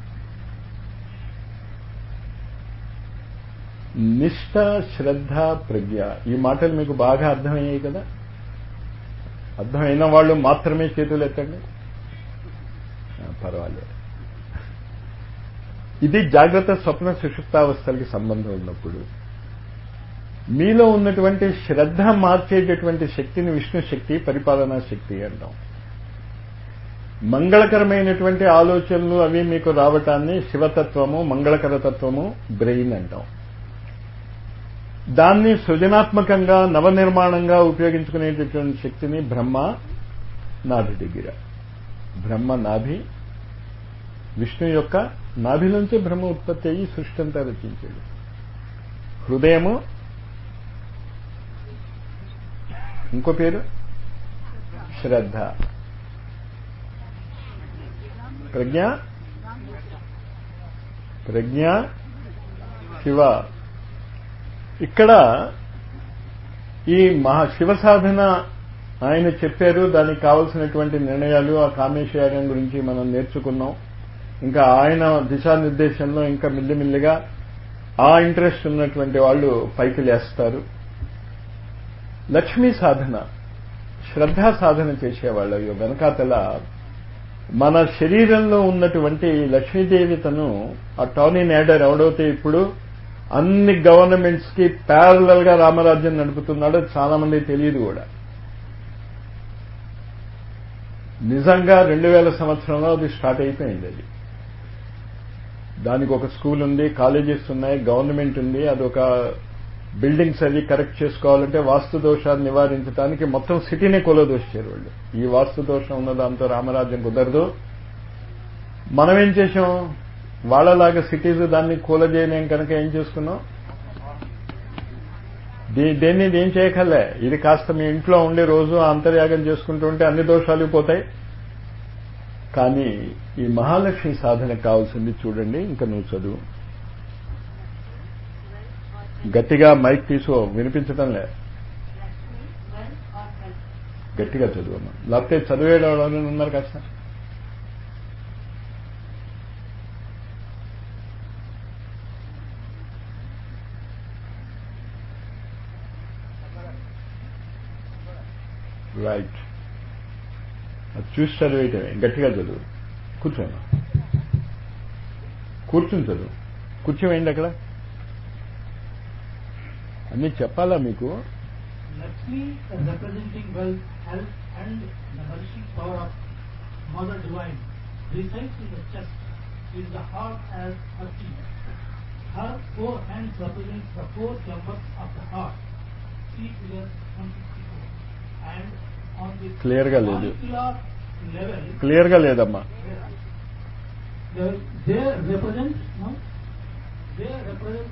నిష్ఠ శ్రద్ధ ప్రజ్ఞ ఈ మాటలు మీకు బాగా అర్థమయ్యాయి కదా అర్థమైన వాళ్ళు మాత్రమే చేతులు ఎత్తండి పర్వాలేదు ఇది జాగ్రత్త స్వప్న సుషుప్తావస్థలకి సంబంధం ఉన్నప్పుడు మీలో ఉన్నటువంటి శ్రద్ధ మార్చేటటువంటి శక్తిని విష్ణు శక్తి పరిపాలనా శక్తి అంటాం మంగళకరమైనటువంటి ఆలోచనలు అవి మీకు రావటాన్ని శివతత్వము మంగళకర తత్వము బ్రెయిన్ అంటాం దాన్ని సృజనాత్మకంగా నవనిర్మాణంగా ఉపయోగించుకునేటటువంటి శక్తిని బ్రహ్మ నాభి దగ్గర బ్రహ్మ నాభి విష్ణు యొక్క నాభిలోంచి బ్రహ్మ ఉత్పత్తి అయ్యి సృష్టి అంతా రచించాడు హృదయము ఇంకో పేరు శ్రద్ధ ప్రజ్ఞ ప్రజ్ఞ శివ ఇక్కడ ఈ మహా శివ సాధన ఆయన చెప్పారు దానికి కావలసినటువంటి నిర్ణయాలు ఆ కామేశ్వరం గురించి మనం నేర్చుకున్నాం ఇంకా ఆయన దిశానిర్దేశంలో ఇంకా మిల్లిమిల్లిగా ఆ ఇంట్రెస్ట్ ఉన్నటువంటి వాళ్ళు పైకి లేస్తారు లక్ష్మీ సాధన శ్రద్ధా సాధన చేసేవాళ్ళు వెనకాతల మన శరీరంలో ఉన్నటువంటి లక్ష్మీదేవి తను ఆ టోనీ నేడర్ ఎవడైతే ఇప్పుడు అన్ని గవర్నమెంట్స్ కి ప్యారలల్ గా రామరాజ్యం నడుపుతున్నాడో చాలా మంది తెలియదు కూడా నిజంగా రెండు వేల సంవత్సరంలో అది స్టార్ట్ అయిపోయింది అది దానికి ఒక స్కూల్ ఉంది కాలేజెస్ ఉన్నాయి గవర్నమెంట్ ఉంది అదొక బిల్డింగ్స్ అవి కరెక్ట్ చేసుకోవాలంటే వాస్తు దోషాన్ని నివారించడానికి మొత్తం సిటీనే కొలదోశారు వాళ్ళు ఈ వాస్తు దోషం ఉన్న దాంతో రామరాజ్యం కుదరదు మనం ఏం చేసాం వాళ్ళలాగా సిటీస్ దాన్ని కూలజేయలేం కనుక ఏం చేసుకున్నాం దేన్ని ఏం చేయకలే ఇది కాస్త మీ ఇంట్లో ఉండే రోజు అంతర్యాగం చేసుకుంటూ ఉంటే అన్ని దోషాలు పోతాయి కానీ ఈ మహాలక్ష్మి సాధనకు కావాల్సింది చూడండి ఇంకా నువ్వు చదువు గట్టిగా మైక్ తీసుకో వినిపించడం లే గట్టిగా చదువు లేకపోతే చదివేయడం ఉన్నారు కాస్త రైట్ అది చూసి చదివేయటమే గట్టిగా చదువు కూర్చోను కూర్చుని చదువు కూర్చోవేయండి అక్కడ అన్ని చెప్పాలా మీకు Lakshmi is representing wealth, health, and the nourishing power of Mother Divine resides in the chest, in the heart as her teeth. Her four hands represent the four chambers of the heart. See figure 164. And on the Clear గా లేదు. molecular level, clear గా లేదమ్మా they, they represent, no? They represent,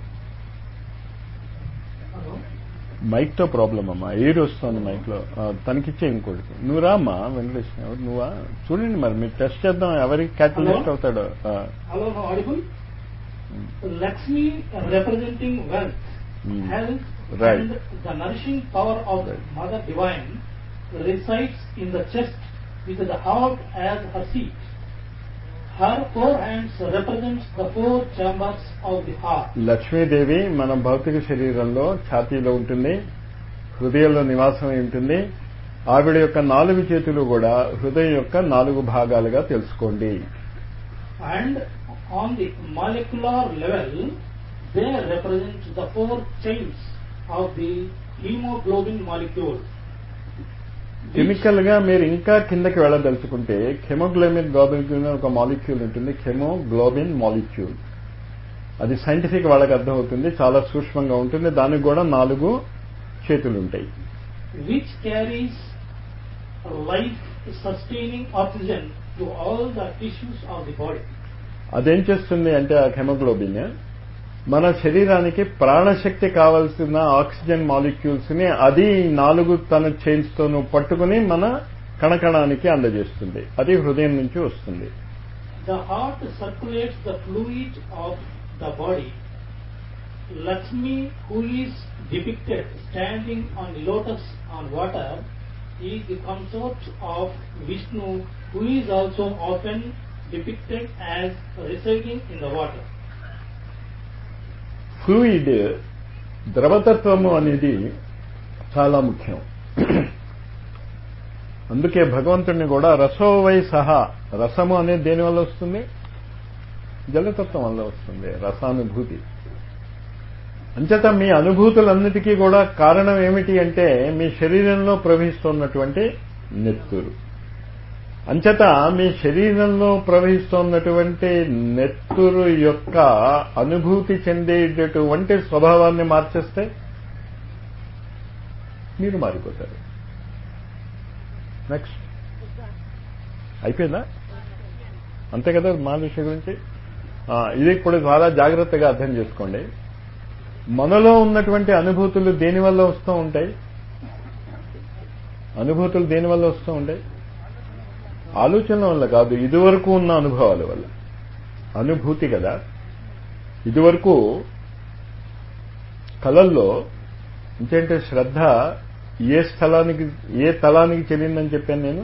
hello? Mike తో problem అమ్మా air వస్తుంది mike లో ఆ, తనకిచ్చే ఇంకోటి నువ్వు రా అమ్మా వెంకటేష్ ఎవరు నువ్వా చూడండి మరి మీరు టెస్ట్ చేద్దాం ఎవరికి క్యాటలిస్ట్ Hello? అవుతాడో ఆ, Hello, no audible? Lakshmi representing wealth, Hmm. health, Right. and the nourishing power of Right. Mother Divine resides in the chest with the heart as her seat. Her four hands represents the four chambers of the heart. Lakshmidevi మన భౌతిక శరీరంలో ఛాతీలో ఉంటుంది హృదయంలో నివాసం ఉంటుంది ఆవిడ యొక్క నాలుగు చేతులు కూడా హృదయం యొక్క నాలుగు భాగాలుగా తెలుసుకోండి And on the molecular level, they represent the four chains of the hemoglobin molecule. which- chemical గా మీరు ఇంకా కిందకి వెళ్ళదలుచుకుంటే కెమోగ్లోబిన్ గ్లోబిన్ ఒక మాలిక్యూల్ ఉంటుంది కెమోగ్లోబిన్ మాలిక్యూల్ అది సైంటిఫిక్ వాళ్ళకి అర్థమవుతుంది చాలా సూక్ష్మంగా ఉంటుంది దానికి కూడా నాలుగు చేతులు ఉంటాయి which carries life sustaining oxygen to all the tissues of the body. అదేం చేస్తుంది అంటే ఆ హెమోగ్లోబిన్ మన శరీరానికి ప్రాణశక్తి కావలసిన ఆక్సిజన్ మాలిక్యూల్స్ ని అది నాలుగు తన చైన్స్ తోను పట్టుకుని మన కణకణానికి అందజేస్తుంది అది హృదయం నుంచి వస్తుంది The heart circulates the fluid of the body. Lakshmi, who is depicted standing on lotus on water, is the consort of Vishnu, who is also often depicted as residing in the water. Fluid ద్రవతత్వము అనేది చాలా ముఖ్యం అందుకే భగవంతుడిని కూడా రసోవై సహా రసము అనేది దేని వల్ల వస్తుంది జలతత్వం వల్ల వస్తుంది రసానుభూతి అంచేత మీ అనుభూతులన్నిటికీ కూడా కారణం ఏమిటి అంటే మీ శరీరంలో ప్రవహిస్తున్నటువంటి నెత్తురు అంచేత మీ శరీరంలో ప్రవహిస్తున్నటువంటి నెత్తురు యొక్క అనుభూతి చెందేటటువంటి స్వభావాన్ని మార్చేస్తే మీరు మారిపోతారు నెక్స్ట్ అయిపోయిందా అంతే కదా మహాదృష్టి గురించి ఆ, ఇది కూడా చాలా జాగ్రత్తగా అర్థం చేసుకోండి మనలో ఉన్నటువంటి అనుభూతులు దేని వల్ల వస్తూ ఉంటాయి అనుభూతులు దేని వల్ల వస్తూ ఉంటాయి ఆలోచనల వల్ల కాదు ఇదివరకు ఉన్న అనుభవాల వల్ల అనుభూతి కదా ఇదివరకు కళల్లో ఇంకేంటే శ్రద్ధ ఏ స్థలానికి ఏ తలానికి చెల్లిందని చెప్పాను నేను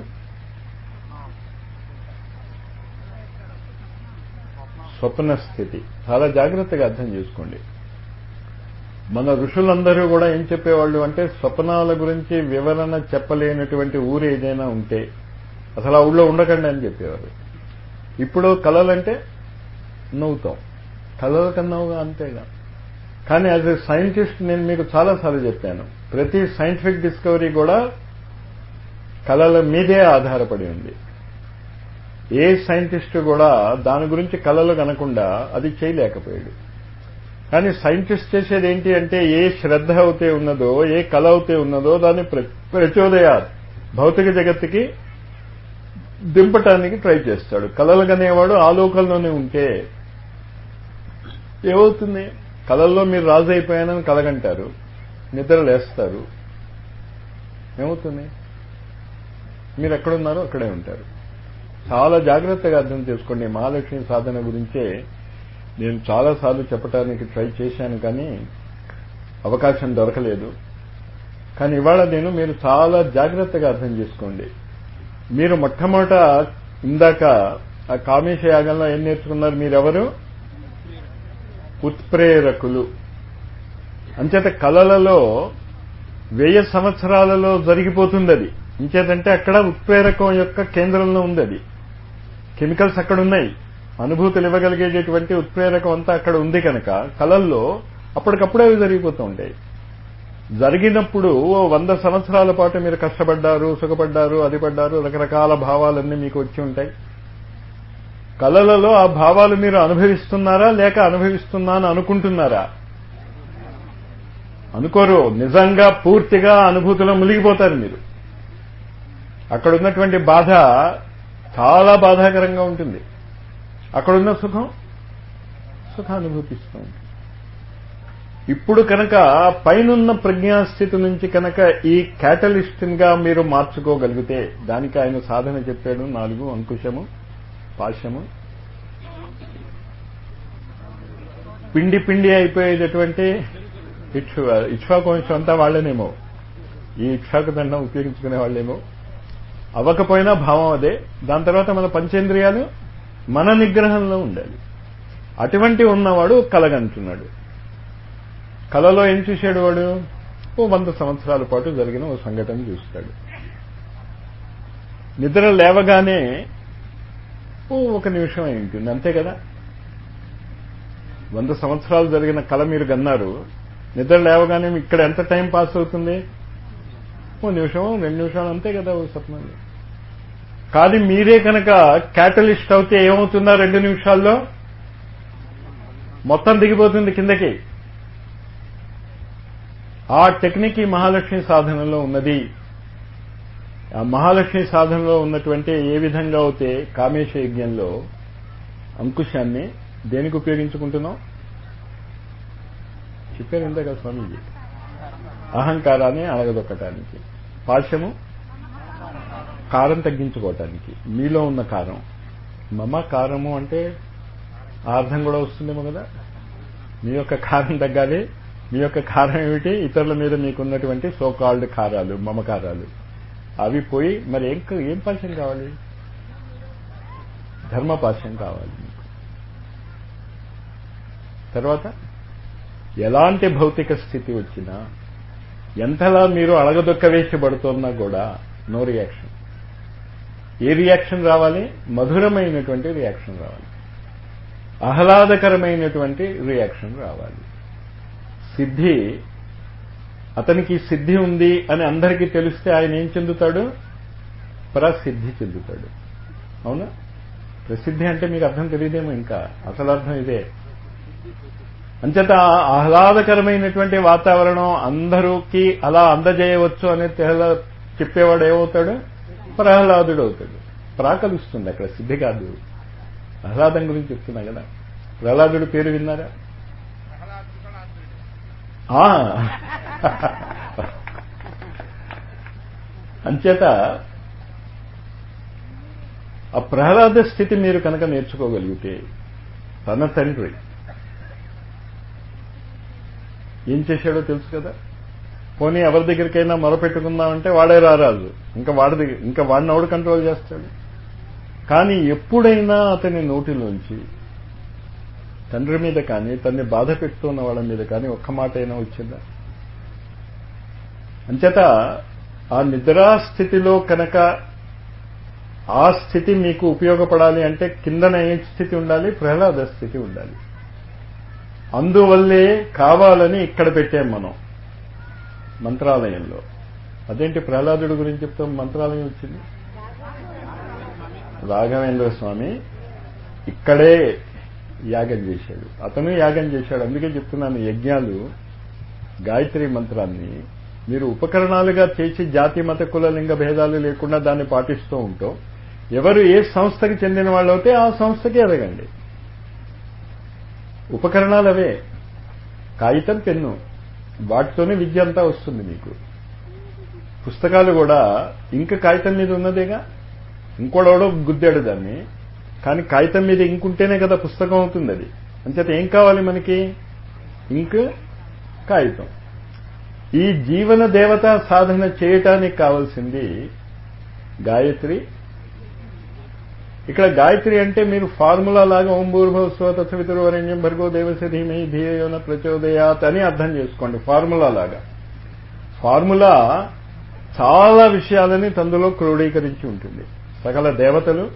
స్వప్న స్థితి చాలా జాగ్రత్తగా అర్థం చేసుకోండి మన ఋషులందరూ కూడా ఏం చెప్పేవాళ్ళు అంటే స్వప్నాల గురించి వివరణ చెప్పలేనటువంటి ఊరు ఏదైనా ఉంటే అసలు ఆ ఊళ్ళో ఉండకండి అని చెప్పేవారు ఇప్పుడు కళలంటే నవ్వుతాం కళల కన్నావుగా అంతేగా కానీ యాజ్ ఎ సైంటిస్ట్ నేను మీకు చాలాసార్లు చెప్పాను ప్రతి సైంటిఫిక్ డిస్కవరీ కూడా కళల మీదే ఆధారపడి ఉంది ఏ సైంటిస్ట్ కూడా దాని గురించి కళలు కనకుండా అది చేయలేకపోయాడు కానీ సైంటిస్ట్ చేసేది ఏంటి అంటే ఏ శ్రద్ధ అవుతే ఉన్నదో ఏ కళ అవుతే ఉన్నదో దాన్ని ప్ర- ప్రచోదయాత్ భౌతిక జగత్తుకి దింపటానికి ట్రై చేస్తాడు కళలు కనేవాడు ఆలోకంలోనే ఉంటే ఏమవుతుంది కళల్లో మీరు రాజు అయిపోయానని కలగంటారు నిద్ర లేస్తారు ఏమవుతుంది మీరు ఎక్కడున్నారో అక్కడే ఉంటారు చాలా జాగ్రత్తగా అర్థం చేసుకోండి మహాలక్ష్మి సాధన గురించే నేను చాలాసార్లు చెప్పడానికి ట్రై చేశాను కానీ అవకాశం దొరకలేదు కానీ ఇవాళ నేను మీరు చాలా జాగ్రత్తగా అర్థం చేసుకోండి మీరు మొట్టమొదట ఇందాక ఆ కామేశ యాగంలో ఏం నేర్చుకున్నారు మీరెవరు ఉత్ప్రేరకులు అంచేత కళలలో వెయ్యి సంవత్సరాలలో జరిగిపోతుంది అది ఇంచేతంటే అక్కడ ఉత్ప్రేరకం యొక్క కేంద్రంలో ఉంది అది కెమికల్స్ అక్కడ ఉన్నాయి అనుభూతులు ఇవ్వగలిగేటటువంటి ఉత్ప్రేరకం అంతా అక్కడ ఉంది కనుక కళల్లో అప్పటికప్పుడే అవి జరిగిపోతూ ఉంటాయి జరిగినప్పుడు ఓ వంద సంవత్సరాల పాటు మీరు కష్టపడ్డారు సుఖపడ్డారు అది పడ్డారు రకరకాల భావాలన్నీ మీకు వచ్చి ఉంటాయి కళలలో ఆ భావాలు మీరు అనుభవిస్తున్నారా లేక అనుభవిస్తున్నాను అనుకుంటున్నారా అనుకోరు నిజంగా పూర్తిగా అనుభూతిలో మునిగిపోతారు మీరు అక్కడ ఉన్నటువంటి బాధ చాలా బాధాకరంగా ఉంటుంది అక్కడున్న సుఖం సుఖానుభూతిస్తూ ఉంటుంది ఇప్పుడు కనుక పైనున్న ప్రజ్ఞాస్థితి నుంచి కనుక ఈ క్యాటలిస్ట్ గా మీరు మార్చుకోగలిగితే దానికి ఆయన సాధన చెప్పాడు నాలుగు అంకుశము పాశము పిండి పిండి అయిపోయేటటువంటి ఇక్షు ఇక్ష్వాకు వంశం అంతా వాళ్ళనేమో ఈ ఇక్ష్వాకు దండం ఉపయోగించుకునే వాళ్ళేమో అవ్వకపోయినా భావం అదే దాని తర్వాత మన పంచేంద్రియాలు మన నిగ్రహంలో ఉండాలి అటువంటి ఉన్నవాడు కలగంటున్నాడు కలలో ఏం చూశాడు వాడు ఓ వంద సంవత్సరాల పాటు జరిగిన ఓ సంఘటన చూస్తాడు నిద్ర లేవగానే ఓ ఒక నిమిషం అయి ఉంటుంది అంతే కదా వంద సంవత్సరాలు జరిగిన కళ మీరు గన్నారు నిద్ర లేవగానే ఇక్కడ ఎంత టైం పాస్ అవుతుంది ఓ నిమిషం రెండు నిమిషాలు అంతే కదా ఓ స్వప్నంలో కానీ మీరే కనుక క్యాటలిస్ట్ అవుతే ఏమవుతుందా రెండు నిమిషాల్లో మొత్తం దిగిపోతుంది కిందకి ఆ టెక్నిక్ ఈ మహాలక్ష్మి సాధనలో ఉన్నది ఆ మహాలక్ష్మి సాధనలో ఉన్నటువంటి ఏ విధంగా అయితే కామేశ యజ్ఞంలో అంకుశాన్ని దేనికి ఉపయోగించుకుంటున్నాం చెప్పారు ఇందాక స్వామీజీ అహంకారాన్ని అడగదొక్కటానికి పాశము కారం తగ్గించుకోవటానికి మీలో ఉన్న కారం మమ కారము అంటే ఆ అర్థం కూడా వస్తుందేమో కదా మీ యొక్క కారం తగ్గాలి మీ యొక్క కారం ఏమిటి ఇతరుల మీద మీకున్నటువంటి సో కాల్డ్ కారాలు మమకారాలు అవి పోయి మరి ఏం ఏం పాశం కావాలి ధర్మపాశం కావాలి మీకు తర్వాత ఎలాంటి భౌతిక స్థితి వచ్చినా ఎంతలా మీరు అడగదొక్క వేసిపడుతున్నా కూడా నో రియాక్షన్ ఏ రియాక్షన్ రావాలి మధురమైనటువంటి రియాక్షన్ రావాలి ఆహ్లాదకరమైనటువంటి రియాక్షన్ రావాలి సిద్ధి అతనికి సిద్ధి ఉంది అని అందరికీ తెలిస్తే ఆయన ఏం చెందుతాడు ప్రసిద్ధి చెందుతాడు అవునా ప్రసిద్ధి అంటే మీకు అర్థం తెలియదేమో ఇంకా అసలు అర్థం ఇదే అంచేత ఆహ్లాదకరమైనటువంటి వాతావరణం అందరూకి అలా అందజేయవచ్చు అనే తెల చెప్పేవాడు ఏమవుతాడు ప్రహ్లాదుడు అవుతాడు ప్రాకలుస్తుంది అక్కడ సిద్ధి కాదు ఆహ్లాదం గురించి చెప్తున్నా కదా ప్రహ్లాదుడు పేరు విన్నారా అంచేత ఆ ప్రహ్లాద స్థితి మీరు కనుక నేర్చుకోగలిగితే తన తండ్రి ఏం చేశాడో తెలుసు కదా పోనీ ఎవరి దగ్గరికైనా మొరపెట్టుకుందామంటే వాడే రారాజు ఇంకా వాడి దగ్గర ఇంకా వాడిని ఎవడు కంట్రోల్ చేస్తాడు కానీ ఎప్పుడైనా అతని నోటిలోంచి తండ్రి మీద కానీ తన్ని బాధ పెడుతున్న వాళ్ళ మీద కానీ ఒక్క మాట అయినా వచ్చిందా అంచేత ఆ నిద్రాస్థితిలో కనుక ఆ స్థితి మీకు ఉపయోగపడాలి అంటే కిందన ఏ స్థితి ఉండాలి ప్రహ్లాద స్థితి ఉండాలి అందువల్లే కావాలని ఇక్కడ పెట్టాం మనం మంత్రాలయంలో అదేంటి ప్రహ్లాదుడి గురించి చెప్తాం మంత్రాలయం వచ్చింది రాఘవేంద్ర స్వామి ఇక్కడే యాగం చేశాడు అతను యాగం చేశాడు అందుకే చెప్తున్నాను యజ్ఞాలు గాయత్రి మంత్రాన్ని మీరు ఉపకరణాలుగా చేసి జాతి మత కుల లింగ భేదాలు లేకుండా దాన్ని పాటిస్తూ ఉంటాం ఎవరు ఏ సంస్థకి చెందిన వాళ్ళు అయితే ఆ సంస్థకి ఎదగండి ఉపకరణాలు అవే కాగితం పెన్ను వాటితోనే విద్య అంతా వస్తుంది మీకు పుస్తకాలు కూడా ఇంక కాగితం మీద ఉన్నదేగా ఇంకోడెవడో గుద్దాడు దాన్ని కానీ కాగితం మీద ఇంక్ ఉంటేనే కదా పుస్తకం అవుతుంది అది అంచేత ఏం కావాలి మనకి ఇంక్ కాగితం ఈ జీవన దేవత సాధన చేయటానికి కావాల్సింది గాయత్రి ఇక్కడ గాయత్రి అంటే మీరు ఫార్ములా లాగా ఓం భూర్భవ స్వత సవితుర్వరణ్యం భర్గో దేవస ధీమై ధీయోన ప్రచోదయాత్ అని అర్థం చేసుకోండి ఫార్ములా లాగా ఫార్ములా చాలా విషయాలని తందులో క్రోడీకరించి ఉంటుంది సకల దేవతలు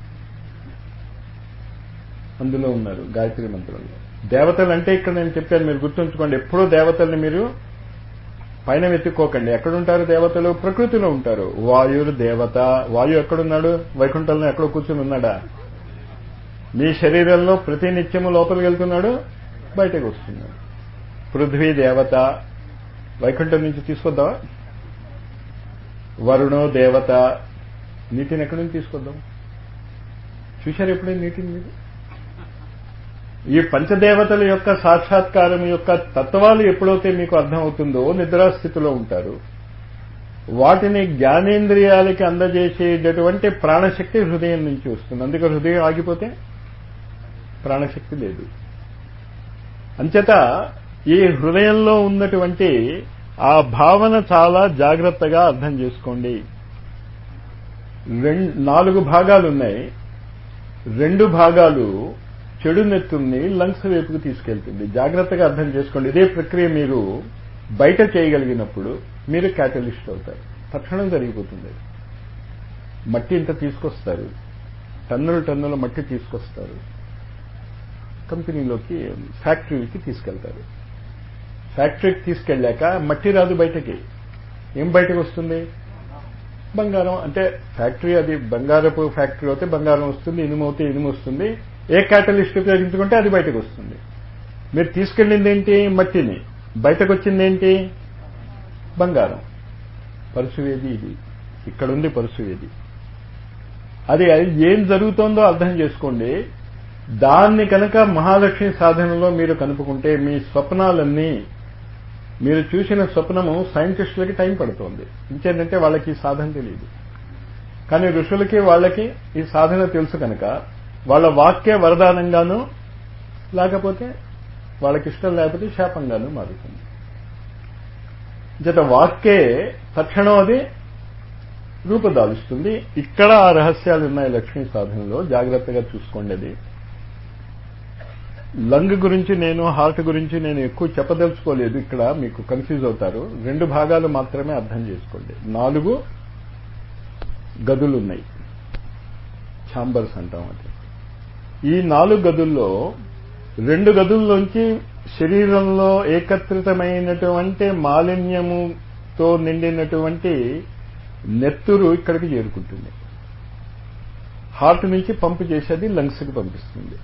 అందులో ఉన్నారు గాయత్రి మంత్రంలో దేవతలు అంటే ఇక్కడ నేను చెప్పాను మీరు గుర్తుంచుకోండి ఎప్పుడూ దేవతల్ని మీరు పైన వెతుక్కోకండి ఎక్కడుంటారు దేవతలు ప్రకృతిలో ఉంటారు వాయురు దేవత వాయు ఎక్కడున్నాడు వైకుంఠంలో ఎక్కడో కూర్చుని ఉన్నాడా మీ శరీరంలో ప్రతి నిత్యము లోపలికి వెళ్తున్నాడు బయటకు వస్తున్నాడు పృథ్వీ దేవత వైకుంఠం నుంచి తీసుకొద్దామా వరుణో దేవత నీటిని ఎక్కడి నుంచి తీసుకొద్దాం చూశారు ఎప్పుడైనా నీటిని మీరు ఈ పంచదేవతల యొక్క సాక్షాత్కారం యొక్క తత్వాలు ఎప్పుడైతే మీకు అర్థమవుతుందో నిద్రాస్థితిలో ఉంటారు వాటిని జ్ఞానేంద్రియాలకి అందజేసేటటువంటి ప్రాణశక్తి హృదయం నుంచి వస్తుంది అందుకే హృదయం ఆగిపోతే ప్రాణశక్తి లేదు అంచేత ఈ హృదయంలో ఉన్నటువంటి ఆ భావన చాలా జాగ్రత్తగా అర్థం చేసుకోండి నాలుగు భాగాలు ఉన్నాయి రెండు భాగాలు చెడు నెత్తుల్ని లంగ్స్ వైపుకు తీసుకెళ్తుంది జాగ్రత్తగా అర్థం చేసుకోండి ఇదే ప్రక్రియ మీరు బయట చేయగలిగినప్పుడు మీరు క్యాటలిస్ట్ అవుతారు తక్షణం జరిగిపోతుంది మట్టి ఇంత తీసుకొస్తారు టన్నులు టన్నుల మట్టి తీసుకొస్తారు కంపెనీలోకి ఫ్యాక్టరీకి తీసుకెళ్తారు ఫ్యాక్టరీకి తీసుకెళ్ళాక మట్టి రాదు బయటకి ఏం బయటకు వస్తుంది బంగారం అంటే ఫ్యాక్టరీ అది బంగారపు ఫ్యాక్టరీ అయితే బంగారం వస్తుంది ఇనుము అయితే ఇనుము వస్తుంది ఏ క్యాటలిస్ట్ ఉపయోగించుకుంటే అది బయటకు వస్తుంది మీరు తీసుకెళ్ళింది ఏంటి మట్టిని బయటకు వచ్చింది ఏంటి బంగారం పరుసువేది ఇది ఇక్కడ ఉంది పరుసువేది అది ఏం జరుగుతోందో అర్థం చేసుకోండి దాన్ని కనుక మహాలక్ష్మి సాధనలో మీరు కనుపుకుంటే మీ స్వప్నాలన్నీ మీరు చూసిన స్వప్నము సైంటిస్టులకి టైం పడుతోంది ఇంకేంటంటే వాళ్ళకి ఈ సాధన తెలియదు కానీ ఋషులకి వాళ్ళకి ఈ సాధన తెలుసు కనుక వాళ్ళ వాక్య వరదానంగాను లేకపోతే వాళ్ళకి ఇష్టం లేకపోతే శాపంగాను మారుతుంది జత వాక్యే తక్షణం అది రూపదాలుస్తుంది ఇక్కడ ఆ రహస్యాలు ఉన్నాయి లక్ష్మీ సాధనలో జాగ్రత్తగా చూసుకోండి అది లంగ్ గురించి నేను హార్ట్ గురించి నేను ఎక్కువ చెప్పదలుచుకోలేదు ఇక్కడ మీకు కన్ఫ్యూజ్ అవుతారు రెండు భాగాలు మాత్రమే అర్థం చేసుకోండి నాలుగు గదులున్నాయి ఛాంబర్స్ అంటాం అది ఈ నాలుగు గదుల్లో రెండు గదుల్లోంచి శరీరంలో ఏకత్రితమైనటువంటి మాలిన్యముతో నిండినటువంటి నెత్తురు ఇక్కడికి చేరుకుంటుంది హార్ట్ నుంచి పంపు చేసేది లంగ్స్కి పంపిస్తుంది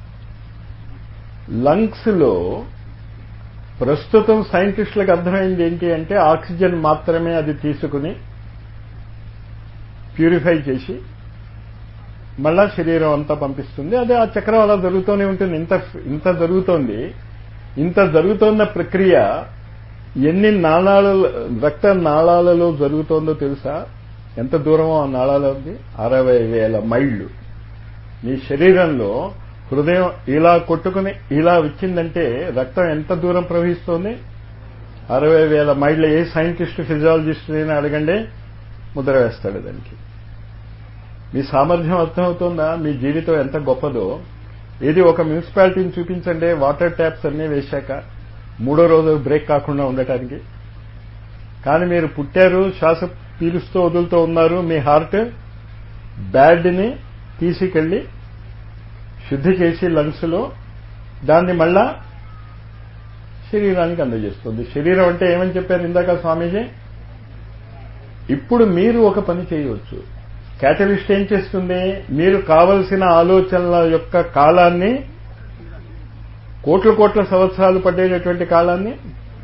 లంగ్స్ లో ప్రస్తుతం సైంటిస్టులకు అర్థమైంది ఏంటి అంటే ఆక్సిజన్ మాత్రమే అది తీసుకుని ప్యూరిఫై చేసి మళ్ళా శరీరం అంతా పంపిస్తుంది అదే ఆ చక్రం అలా జరుగుతూనే ఉంటుంది ఇంత ఇంత జరుగుతోంది ఇంత జరుగుతోన్న ప్రక్రియ ఎన్ని నాళాల రక్త నాళాలలో జరుగుతోందో తెలుసా ఎంత దూరమో ఆ నాళాల ఉంది అరవై వేల మైళ్ళు మీ శరీరంలో హృదయం ఇలా కొట్టుకుని ఇలా వచ్చిందంటే రక్తం ఎంత దూరం ప్రవహిస్తోంది అరవై వేల మైళ్ళ ఏ సైంటిస్ట్ ఫిజియాలజిస్ట్ అయినా అడగండి ముద్ర వేస్తాడు దానికి మీ సామర్థ్యం అర్థమవుతుందా మీ జీవితం ఎంత గొప్పదో ఏది ఒక మున్సిపాలిటీని చూపించండి వాటర్ ట్యాప్స్ అన్నీ వేశాక మూడో రోజు బ్రేక్ కాకుండా ఉండటానికి కానీ మీరు పుట్టారు శ్వాస పీలుస్తూ వదులుతూ ఉన్నారు మీ హార్ట్ బ్యాడ్ని తీసుకెళ్లి శుద్ధి చేసి లంగ్స్ లో దాన్ని మళ్ళా శరీరానికి అందజేస్తుంది శరీరం అంటే ఏమని చెప్పారు ఇందాక స్వామీజీ ఇప్పుడు మీరు ఒక పని చేయవచ్చు క్యాటలిస్ట్ ఏం చేస్తుంది మీరు కావలసిన ఆలోచనల యొక్క కాలాన్ని కోట్ల కోట్ల సంవత్సరాలు పట్టేటటువంటి కాలాన్ని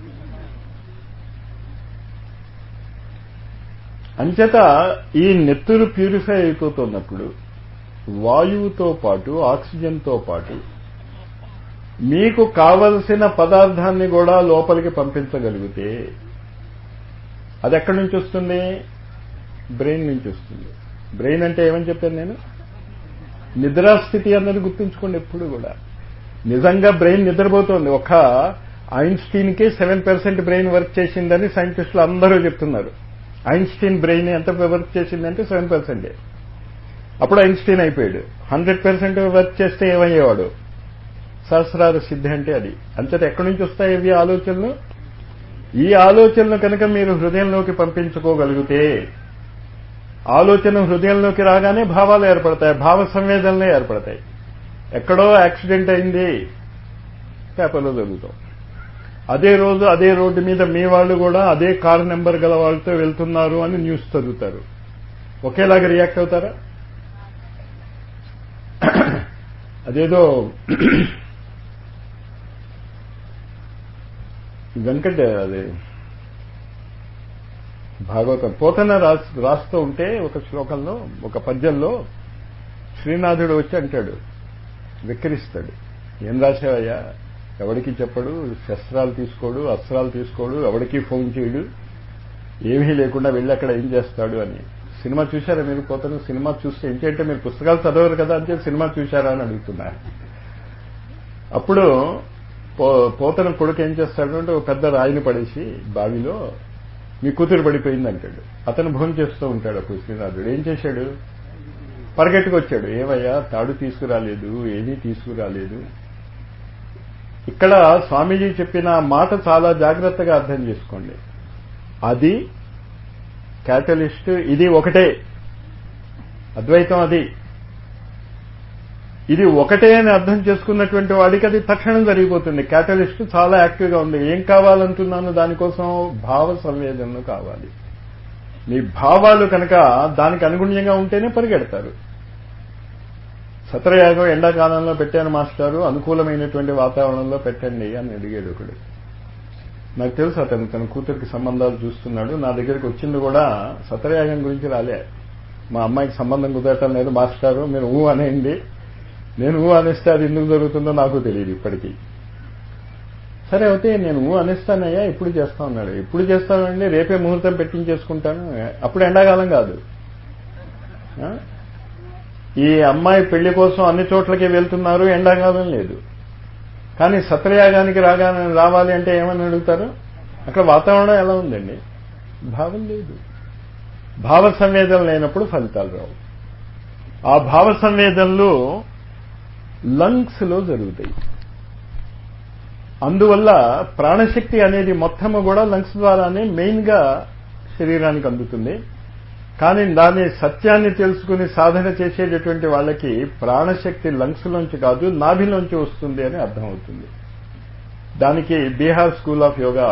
అంచేత ఈ నెత్తురు ప్యూరిఫై అయిపోతున్నప్పుడు వాయువుతో పాటు ఆక్సిజన్తో పాటు మీకు కావలసిన పదార్థాన్ని కూడా లోపలికి పంపించగలిగితే అది ఎక్కడి నుంచి వస్తుంది బ్రెయిన్ నుంచి వస్తుంది బ్రెయిన్ అంటే ఏమని చెప్పాను నేను నిద్రాస్థితి అన్నది గుర్తుంచుకోండి ఎప్పుడు కూడా నిజంగా బ్రెయిన్ నిద్రపోతోంది ఒక ఐన్స్టీన్ కి సెవెన్ పర్సెంట్ బ్రెయిన్ వర్క్ చేసిందని సైంటిస్టులు అందరూ చెప్తున్నారు ఐన్స్టీన్ బ్రెయిన్ ఎంత వర్క్ చేసిందంటే సెవెన్ పర్సెంటే అప్పుడు ఐన్స్టీన్ అయిపోయాడు హండ్రెడ్ పర్సెంట్ వర్క్ చేస్తే ఏమయ్యేవాడు సహస్రార సిద్ధి అంటే అది అంతటా ఎక్కడి నుంచి వస్తాయి ఇవి ఆలోచనలు ఈ ఆలోచనలు కనుక మీరు హృదయంలోకి పంపించుకోగలిగితే ఆలోచన హృదయంలోకి రాగానే భావాలు ఏర్పడతాయి భావ సంవేదనలే ఏర్పడతాయి ఎక్కడో యాక్సిడెంట్ అయింది పేపర్లో జరుగుతాం అదే రోజు అదే రోడ్డు మీద మీ వాళ్ళు కూడా అదే కారు నెంబర్ గల వాళ్ళతో వెళ్తున్నారు అని న్యూస్ చదువుతారు ఒకేలాగా రియాక్ట్ అవుతారా అదేదో వెంకట అది భాగవతం పోతన రాస్తూ ఉంటే ఒక శ్లోకంలో ఒక పద్యంలో శ్రీనాథుడు వచ్చి అంటాడు విక్రిస్తాడు ఏం రాశావయ్యా ఎవడికి చెప్పడు శస్త్రాలు తీసుకోడు అస్త్రాలు తీసుకోడు ఎవడికి ఫోన్ చేయడు ఏమీ లేకుండా వెళ్ళి అక్కడ ఏం చేస్తాడు అని సినిమా చూశారా మీరు పోతన సినిమా చూస్తే ఏంటంటే మీరు పుస్తకాలు చదవరు కదా అంటే సినిమా చూశారా అని అడుగుతున్నారు అప్పుడు పోతన కొడుకు ఏం చేస్తాడు అంటే ఒక పెద్ద రాయిని పడేసి బావిలో మీ కూతురు పడిపోయింది అంటాడు అతను భోజనం చేస్తూ ఉంటాడు అప్పుడు శ్రీనాథుడు ఏం చేశాడు పరిగెట్టుకొచ్చాడు ఏమయ్యా తాడు తీసుకురాలేదు ఏమీ తీసుకురాలేదు ఇక్కడ స్వామీజీ చెప్పిన మాట చాలా జాగ్రత్తగా అర్థం చేసుకోండి అది క్యాటలిస్ట్ ఇది ఒకటే అద్వైతం అది ఇది ఒకటే అని అర్థం చేసుకున్నటువంటి వాడికి అది తక్షణం జరిగిపోతుంది క్యాటలిస్ట్ చాలా యాక్టివ్గా ఉంది ఏం కావాలంటున్నాను దానికోసం భావ సంవేదనలు కావాలి మీ భావాలు కనుక దానికి అనుగుణ్యంగా ఉంటేనే పరిగెడతారు సత్రయాగం ఎండాకాలంలో పెట్టాను మాస్టారు అనుకూలమైనటువంటి వాతావరణంలో పెట్టండి అని అడిగాడు ఒకడు నాకు తెలుసు అతను తన కూతురికి సంబంధాలు చూస్తున్నాడు నా దగ్గరికి వచ్చింది కూడా సత్రయాగం గురించి రాలే మా అమ్మాయికి సంబంధం కుదరటం లేదు మాస్టారు మీరు ఊ అనేయండి నేను ఊ అనేస్తే అది ఎందుకు జరుగుతుందో నాకు తెలియదు ఇప్పటికీ సరే అయితే నేను ఊ అనేస్తానయ్యా ఎప్పుడు చేస్తా ఉన్నాడు ఎప్పుడు చేస్తానండి రేపే ముహూర్తం పెట్టించేసుకుంటాను అప్పుడు ఎండాకాలం కాదు ఈ అమ్మాయి పెళ్లి కోసం అన్ని చోట్లకి వెళ్తున్నారు ఎండాకాలం లేదు కానీ సత్రయాగానికి రాగా రావాలి అంటే ఏమని అడుగుతారు అక్కడ వాతావరణం ఎలా ఉందండి భావం లేదు భావ సంవేదన లేనప్పుడు ఫలితాలు రావు ఆ భావ సంవేదనలు లంగ్స్ లో జరుగుతాయి అందువల్ల ప్రాణశక్తి అనేది మొత్తము కూడా లంగ్స్ ద్వారానే మెయిన్ గా శరీరానికి అందుతుంది కానీ దాని సత్యాన్ని తెలుసుకుని సాధన చేసేటటువంటి వాళ్ళకి ప్రాణశక్తి లంగ్స్ లోంచి కాదు నాభిలోంచి వస్తుంది అని అర్థమవుతుంది దానికి బీహార్ స్కూల్ ఆఫ్ యోగా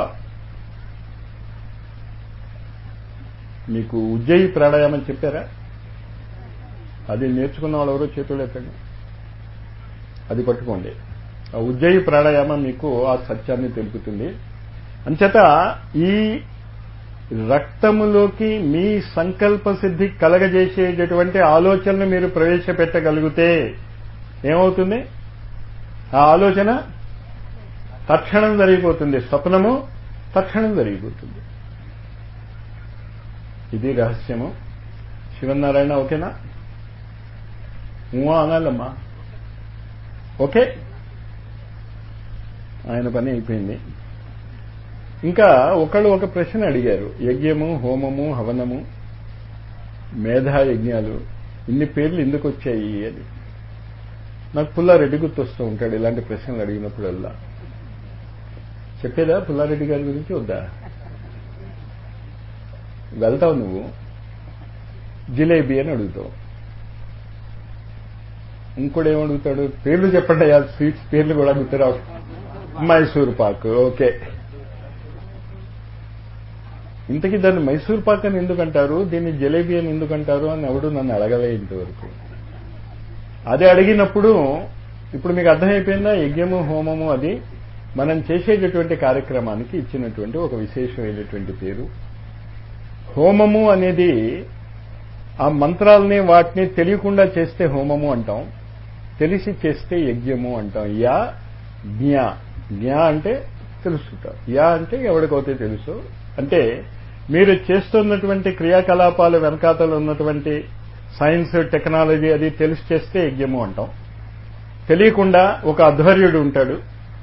మీకు ఉజ్జయి ప్రాణాయామం చెప్పారా అది నేర్చుకున్న వాళ్ళు ఎవరో చేతులు ఎత్తండి అది పట్టుకోండి ఆ ఉజ్జయి ప్రాణాయామం మీకు ఆ సత్యాన్ని తెలుపుతుంది అంచేత ఈ రక్తములోకి మీ సంకల్ప సిద్ధి కలగజేసేటటువంటి ఆలోచనలు మీరు ప్రవేశపెట్టగలిగితే ఏమవుతుంది ఆ ఆలోచన తక్షణం జరిగిపోతుంది స్వప్నము తక్షణం జరిగిపోతుంది ఇది రహస్యము శివనారాయణ ఓకేనా ఊ అనాలమ్మా ఓకే ఆయన పని అయిపోయింది ఇంకా ఒకళ్ళు ఒక ప్రశ్న అడిగారు యజ్ఞము హోమము హవనము మేధా యజ్ఞాలు ఇన్ని పేర్లు ఎందుకు వచ్చాయి అని నాకు పుల్లారెడ్డి గుర్తొస్తూ ఉంటాడు ఇలాంటి ప్రశ్నలు అడిగినప్పుడల్లా చెప్పేదా పుల్లారెడ్డి గారి గురించి వద్దా వెళ్తావు నువ్వు జిలేబీ అని అడుగుతావు ఇంకోటి ఏమడుగుతాడు పేర్లు చెప్పండి ఆ స్వీట్స్ పేర్లు కూడా గుర్తురావు మైసూర్ పాక్ ఓకే ఇంతకీ దాన్ని మైసూర్ పాక్ అని ఎందుకంటారు దీన్ని జలేబీ అని ఎందుకంటారు అని ఎవడు నన్ను అడగలే ఇంతవరకు అది అడిగినప్పుడు ఇప్పుడు మీకు అర్థమైపోయిందా యజ్ఞము హోమము అది మనం చేసేటటువంటి కార్యక్రమానికి ఇచ్చినటువంటి ఒక విశేషమైనటువంటి పేరు హోమము అనేది ఆ మంత్రాలని వాటిని తెలియకుండా చేస్తే హోమము అంటాం తెలిసి చేస్తే యజ్ఞము అంటాం యా జ్ఞా జ్ఞా అంటే తెలుసుట యా అంటే ఎవరికైతే తెలుసు అంటే మీరు చేస్తున్నటువంటి క్రియాకలాపాలు వెనకాతలు ఉన్నటువంటి సైన్స్ టెక్నాలజీ అది తెలిసి చేస్తే యజ్ఞము అంటాం తెలియకుండా ఒక అధ్వర్యుడు ఉంటాడు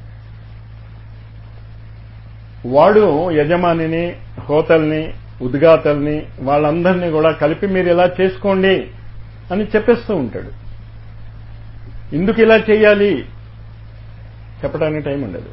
వాడు యజమానిని హోతల్ని ఉద్గాతల్ని వాళ్ళందరినీ కూడా కలిపి మీరు ఇలా చేసుకోండి అని చెప్పేస్తూ ఉంటాడు ఎందుకు ఇలా చేయాలి చెప్పడానికి టైం ఉండదు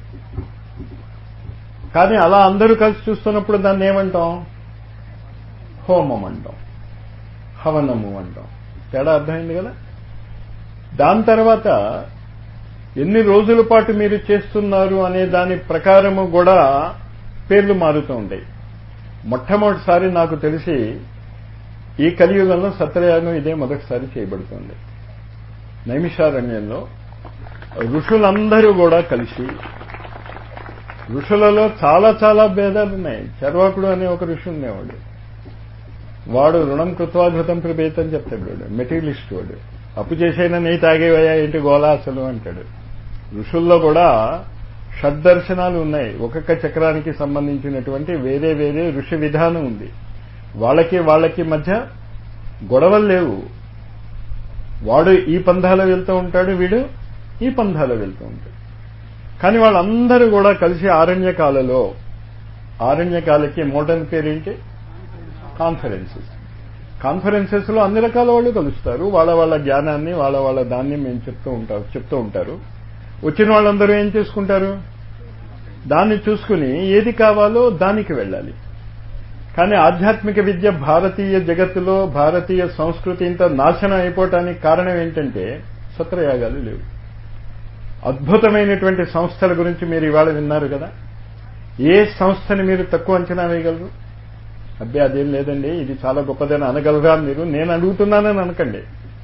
కానీ అలా అందరూ కలిసి చూస్తున్నప్పుడు దాన్ని ఏమంటాం హోమం అంటాం హవనము అంటాం తేడా అర్థమైంది కదా దాని తర్వాత ఎన్ని రోజుల పాటు మీరు చేస్తున్నారు అనే దాని ప్రకారము కూడా పేర్లు మారుతూ ఉంటాయి మొట్టమొదటిసారి నాకు తెలిసి ఈ కలియుగంలో సత్రయాగం ఇదే మొదటిసారి చేయబడుతుంది నైమిషారణ్యంలో ఋషులందరూ కూడా కలిసి ఋషులలో చాలా చాలా భేదాలు ఉన్నాయి చర్వాకుడు అనే ఒక ఋషి ఉండేవాడు వాడు రుణం కృత్వాఘృతం ప్రభేత అని చెప్తాడు వాడు మెటీరియలిస్ట్ వాడు అప్పు చేసైనా నెయ్యి తాగేవయ్యా ఏంటి గోలా అసలు అంటాడు ఋషుల్లో కూడా షడ్దర్శనాలు ఉన్నాయి ఒక్కొక్క చక్రానికి సంబంధించినటువంటి వేరే వేరే ఋషి విధానం ఉంది వాళ్ళకి వాళ్ళకి మధ్య గొడవలు లేవు వాడు ఈ పంధాలో వెళ్తూ ఉంటాడు వీడు ఈ పంధాలో వెళ్తూ ఉంటాడు కానీ వాళ్ళందరూ కూడా కలిసి ఆరణ్యకాలలో ఆరణ్యకాలకి మోడర్న్ పేరేంటి కాన్ఫరెన్సెస్ కాన్ఫరెన్సెస్ లో అన్ని రకాల వాళ్ళు కలుస్తారు వాళ్ళ వాళ్ళ జ్ఞానాన్ని వాళ్ళ వాళ్ళ దాన్ని మేము చెప్తూ ఉంటారు చెప్తూ ఉంటారు వచ్చిన వాళ్ళందరూ ఏం చేసుకుంటారు దాన్ని చూసుకుని ఏది కావాలో దానికి వెళ్ళాలి కానీ ఆధ్యాత్మిక విద్య భారతీయ జగత్తులో భారతీయ సంస్కృతి ఇంత నాశనం అయిపోవటానికి కారణం ఏంటంటే సత్రయాగాలు లేవు అద్భుతమైనటువంటి సంస్థల గురించి మీరు ఇవాళ విన్నారు కదా ఏ సంస్థని మీరు తక్కువ అంచనా వేయగలరు అబ్బే అదేం లేదండి ఇది చాలా గొప్పదని అనగలరా మీరు నేను అడుగుతున్నానని అనకండి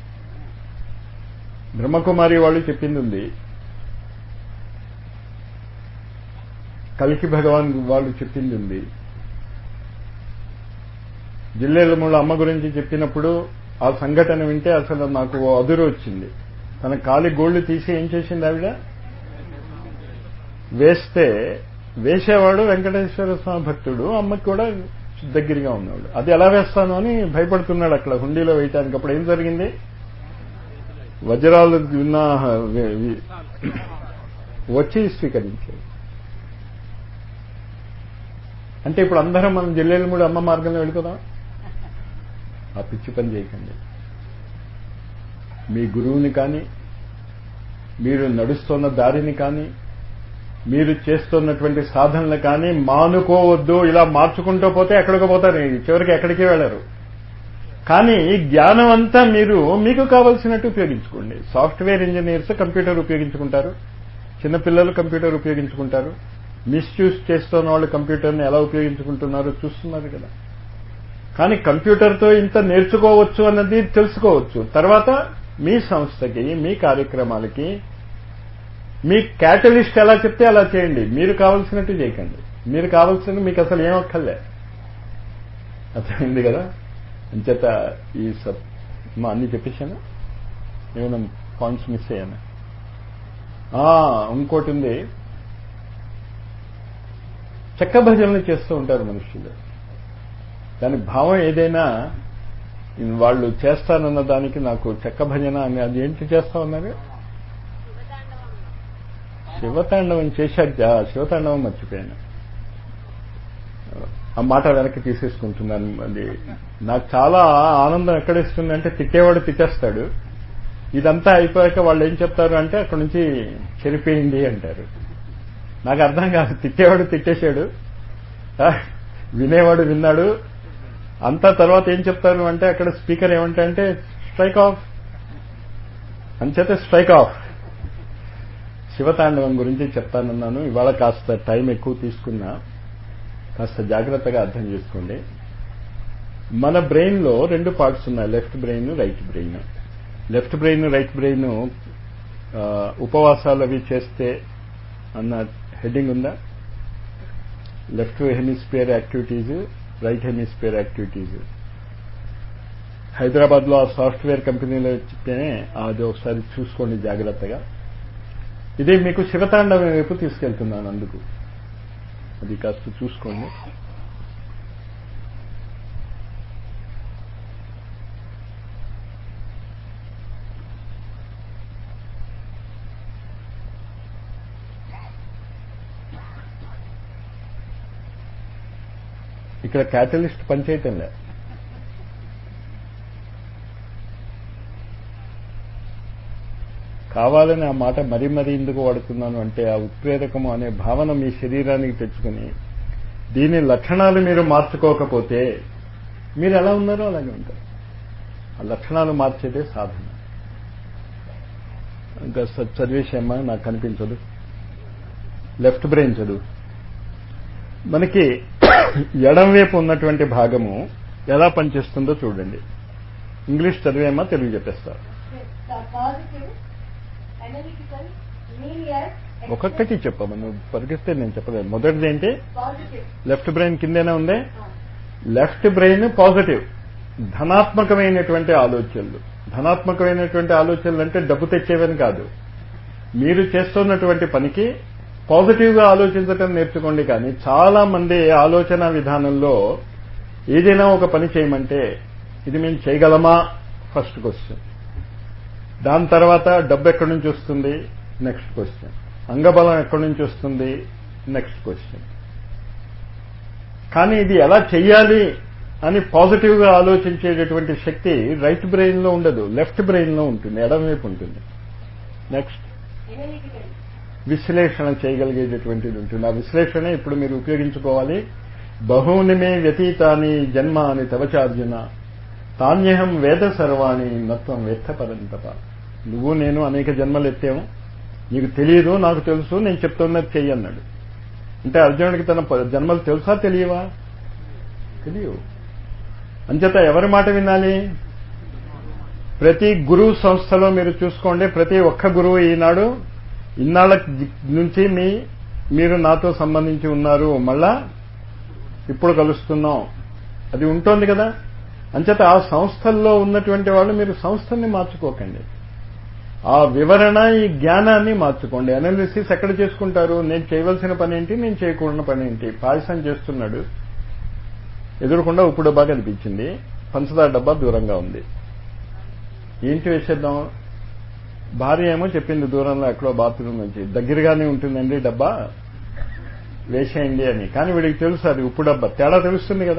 బ్రహ్మకుమారి వాళ్ళు చెప్పింది ఉంది కలికి భగవాన్ వాళ్ళు చెప్పింది ఉంది జిల్లేలముళ్ళ అమ్మ గురించి చెప్పినప్పుడు ఆ సంఘటన వింటే అసలు నాకు ఓ అదురు వచ్చింది తన కాలి గోళ్లు తీసి ఏం చేసింది ఆవిడ వేస్తే వేసేవాడు వెంకటేశ్వర స్వామి భక్తుడు అమ్మకి కూడా దగ్గరగా ఉన్నాడు అది ఎలా వేస్తాను అని భయపడుతున్నాడు అక్కడ హుండీలో వేయటానికి అప్పుడు ఏం జరిగింది వజ్రాలు విన్నా వచ్చి స్వీకరించాడు అంటే ఇప్పుడు అందరం మనం జిల్లేలు కూడా అమ్మ మార్గంలో వెళ్ళిపోదాం ఆ పిచ్చి పని చేయకండి మీ గురువుని కానీ మీరు నడుస్తున్న దారిని కానీ మీరు చేస్తున్నటువంటి సాధనలు కానీ మానుకోవద్దు ఇలా మార్చుకుంటూ పోతే ఎక్కడికి పోతారు చివరికి ఎక్కడికి వెళ్ళరు కానీ జ్ఞానం అంతా మీరు మీకు కావలసినట్టు ఉపయోగించుకోండి సాఫ్ట్వేర్ ఇంజనీర్స్ కంప్యూటర్ ఉపయోగించుకుంటారు చిన్నపిల్లలు కంప్యూటర్ ఉపయోగించుకుంటారు మిస్యూజ్ చేస్తున్న వాళ్ళు కంప్యూటర్ని ఎలా ఉపయోగించుకుంటున్నారో చూస్తున్నారు కదా కానీ కంప్యూటర్తో ఇంత నేర్చుకోవచ్చు అన్నది తెలుసుకోవచ్చు తర్వాత మీ సంస్థకి మీ కార్యక్రమాలకి మీ క్యాటలిస్ట్ ఎలా చెప్తే అలా చేయండి మీరు కావలసినట్టు చేయకండి మీరు కావలసిన మీకు అసలు ఏమక్కర్లే అర్థమైంది కదా అంచేత ఈ సబ్ మా అన్ని చెప్పేశాను ఏమైనా పాయింట్స్ మిస్ అయ్యాను ఇంకోటి ఉంది చెక్క భజనలు చేస్తూ ఉంటారు మనుషులు దాని భావం ఏదైనా వాళ్ళు చేస్తానన్న దానికి నాకు చెక్క భజన అని అది ఏంటి చేస్తా ఉన్నారు శివతాండవం చేశాక శివతాండవం మర్చిపోయాను ఆ మాట వెనక్కి తీసేసుకుంటున్నాను అది నాకు చాలా ఆనందం ఎక్కడిస్తుందంటే తిట్టేవాడు తిట్టేస్తాడు ఇదంతా అయిపోయాక వాళ్ళు ఏం చెప్తారు అంటే అక్కడ నుంచి చెరిపేయండి అంటారు నాకు అర్థం కాదు తిట్టేవాడు తిట్టేశాడు వినేవాడు విన్నాడు అంతా తర్వాత ఏం చెప్తారు అంటే అక్కడ స్పీకర్ ఏమంటే అంటే స్ట్రైక్ ఆఫ్ అంచేతే స్ట్రైక్ ఆఫ్ శివతాండవం గురించి చెప్తానన్నాను ఇవాళ కాస్త టైం ఎక్కువ తీసుకున్నా కాస్త జాగ్రత్తగా అర్థం చేసుకోండి మన బ్రెయిన్లో రెండు పార్ట్స్ ఉన్నాయి left brain right brain left brain right brain ఉపవాసాలు అవి చేస్తే అన్న హెడ్డింగ్ ఉందా left hemisphere activities right hemisphere activities Hyderabad లో ఆ సాఫ్ట్వేర్ కంపెనీలో చెప్తేనే అది ఒకసారి చూసుకోండి జాగ్రత్తగా ఇది మీకు శివతాండవం వైపు తీసుకెళ్తున్నాను అందుకు అది కాస్త చూసుకోండి ఇక్కడ క్యాటలిస్ట్ పనిచేయటంలే కావాలని ఆ మాట మరీ మరీ ఎందుకు వాడుతున్నాను అంటే ఆ ఉత్ప్రేరకము అనే భావన మీ శరీరానికి తెచ్చుకుని దీని లక్షణాలు మీరు మార్చుకోకపోతే మీరు ఎలా ఉన్నారో అలాగే ఉంటారు ఆ లక్షణాలు మార్చేదే సాధన ఇంకా చదివేసేమ్మా నాకు కనిపించదు లెఫ్ట్ బ్రెయిన్ చదువు మనకి ఎడం వైపు ఉన్నటువంటి భాగము ఎలా పనిచేస్తుందో చూడండి ఇంగ్లీష్ చదివేమా తెలుగు చెప్పేస్తారు ఒక్కొక్కటి చెప్పమ్మా నువ్వు పరిగిస్తే నేను చెప్పలేదు మొదటిది ఏంటి లెఫ్ట్ బ్రెయిన్ కిందేనే ఉంది లెఫ్ట్ బ్రెయిన్ పాజిటివ్ ధనాత్మకమైనటువంటి ఆలోచనలు ధనాత్మకమైనటువంటి ఆలోచనలు అంటే డబ్బు తెచ్చేవని కాదు మీరు చేస్తున్నటువంటి పనికి పాజిటివ్ గా ఆలోచించటం నేర్చుకోండి కానీ చాలా మంది ఆలోచన విధానంలో ఏదైనా ఒక పని చేయమంటే ఇది మేము చేయగలమా ఫస్ట్ క్వశ్చన్ దాని తర్వాత డబ్బు ఎక్కడి నుంచి వస్తుంది నెక్స్ట్ క్వశ్చన్ అంగబలం ఎక్కడి నుంచి వస్తుంది నెక్స్ట్ క్వశ్చన్ కానీ ఇది ఎలా చెయ్యాలి అని పాజిటివ్గా ఆలోచించేటటువంటి శక్తి రైట్ బ్రెయిన్లో ఉండదు లెఫ్ట్ బ్రెయిన్లో ఉంటుంది ఎడమవైపు ఉంటుంది నెక్స్ట్ విశ్లేషణ చేయగలిగేటటువంటిది ఉంటుంది ఆ విశ్లేషణ ఇప్పుడు మీరు ఉపయోగించుకోవాలి బహూని మే వ్యతీతాని జన్మ అని తవచార్జున తాన్యహం వేద సర్వాణి నత్వం వేత్త పరంతప నువ్వు నేను అనేక జన్మలు ఎత్తాము నీకు తెలియదు నాకు తెలుసు నేను చెప్తున్నది చెయ్యి అన్నాడు అంటే అర్జునుడికి తన జన్మలు తెలుసా తెలియవా తెలియవు అంచేత ఎవరి మాట వినాలి ప్రతి గురువు సంస్థలో మీరు చూసుకోండి ప్రతి ఒక్క గురువు ఈనాడు ఇన్నాళ్ళ నుంచి మీ మీరు నాతో సంబంధించి ఉన్నారు మళ్ళా ఇప్పుడు కలుస్తున్నాం అది ఉంటుంది కదా అంచేత ఆ సంస్థల్లో ఉన్నటువంటి వాళ్ళు మీరు సంస్థల్ని మార్చుకోకండి ఆ వివరణ ఈ జ్ఞానాన్ని మార్చుకోండి అనాలిసిస్ ఎక్కడ చేసుకుంటారు నేను చేయవలసిన పని ఏంటి నేను చేయకూడని పని ఏంటి పాయసం చేస్తున్నాడు ఎదురకుండా ఉప్పు డబ్బా కనిపించింది పంచదార డబ్బా దూరంగా ఉంది ఏంటి వేసేద్దాం భార్య ఏమో చెప్పింది దూరంలో ఎక్కడో బాత్రూమ్ నుంచి దగ్గరగానే ఉంటుందండి డబ్బా వేసేయండి అని కానీ వీడికి తెలుసు అది ఉప్పు డబ్బా తేడా తెలుస్తుంది కదా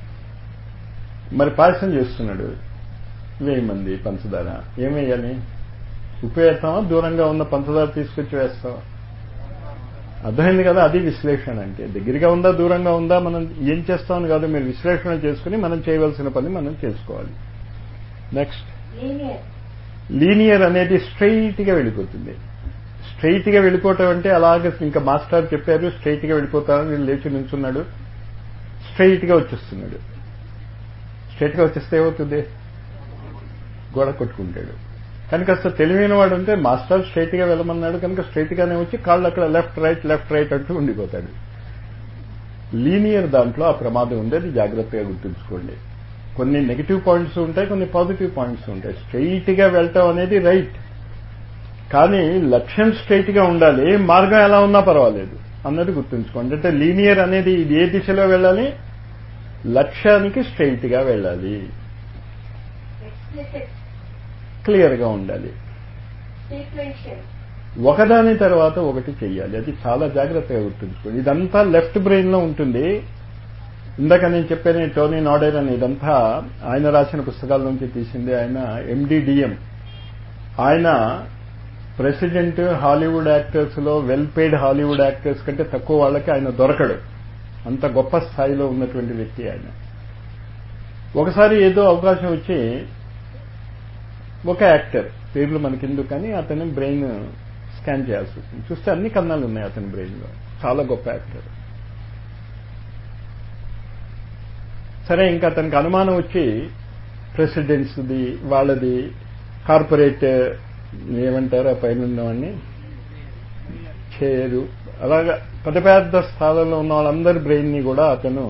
మరి పాయసం చేస్తున్నాడు వేయమంది పంచదార ఏం వేయాలి ఉప్పు వేస్తామా దూరంగా ఉన్న పంచదార తీసుకొచ్చి వేస్తామా అర్థమైంది కదా అది విశ్లేషణ అంటే దగ్గరగా ఉందా దూరంగా ఉందా మనం ఏం చేస్తామని కాదు మీరు విశ్లేషణ చేసుకుని మనం చేయవలసిన పని మనం చేసుకోవాలి నెక్స్ట్ లీనియర్ అనేది స్ట్రైట్ గా వెళ్ళిపోతుంది స్ట్రైట్ గా వెళ్ళిపోవటం అంటే అలాగే ఇంకా మాస్టర్ చెప్పారు స్ట్రైట్ గా వెళ్ళిపోతారని వీళ్ళు లేచి నిల్చున్నాడు స్ట్రైట్ గా వచ్చేస్తున్నాడు స్ట్రైట్ గా వచ్చేస్తే ఏమవుతుంది గోడ కొట్టుకుంటాడు కానీ కాస్త తెలివైన వాడు ఉంటే మాస్టర్ స్ట్రైట్ గా వెళ్ళమన్నాడు కనుక స్ట్రైట్ గానే వచ్చి కాళ్ళు అక్కడ లెఫ్ట్ రైట్ లెఫ్ట్ రైట్ అంటూ ఉండిపోతాడు లీనియర్ దాంట్లో ఆ ప్రమాదం ఉంది అది జాగ్రత్తగా గుర్తుంచుకోండి కొన్ని నెగిటివ్ పాయింట్స్ ఉంటాయి కొన్ని పాజిటివ్ పాయింట్స్ ఉంటాయి స్ట్రైట్ గా వెళ్ళటం అనేది రైట్ కానీ లక్ష్యం స్ట్రైట్ గా ఉండాలి మార్గం ఎలా ఉన్నా పర్వాలేదు అన్నది గుర్తుంచుకోండి అంటే లీనియర్ అనేది ఇది ఏ దిశలో వెళ్ళాలి లక్ష్యానికి స్ట్రైట్ గా వెళ్ళాలి క్లియర్ గా ఉండాలి ఒకదాని తర్వాత ఒకటి చెయ్యాలి అది చాలా జాగ్రత్తగా గుర్తుంచుకోండి ఇదంతా లెఫ్ట్ బ్రెయిన్ లో ఉంటుంది ఇందాక నేను చెప్పాను టోనీ నాడర్ అని ఇదంతా ఆయన రాసిన పుస్తకాల నుంచి తీసింది ఆయన ఎండిడిఎం ఆయన ప్రెసిడెంట్ హాలీవుడ్ యాక్టర్స్ లో వెల్ పెయిడ్ హాలీవుడ్ యాక్టర్స్ కంటే తక్కువ వాళ్ళకి ఆయన దొరకడు అంత గొప్ప స్థాయిలో ఉన్నటువంటి వ్యక్తి ఆయన ఒకసారి ఏదో అవకాశం వచ్చి ఒక యాక్టర్ పేర్లు మనకెందుకు కానీ అతని బ్రెయిన్ స్కాన్ చేయాల్సి వచ్చింది చూస్తే అన్ని కన్నాలు ఉన్నాయి అతని బ్రెయిన్ లో చాలా గొప్ప యాక్టర్ సరే ఇంకా అతనికి అనుమానం వచ్చి ప్రెసిడెంట్స్ది వాళ్ళది కార్పొరేట్ ఏమంటారు ఆ పైన ఉన్నవాడిని చేరు అలాగా పెద్ద పెద్ద స్థానంలో ఉన్న వాళ్ళందరి బ్రెయిన్ ని కూడా అతను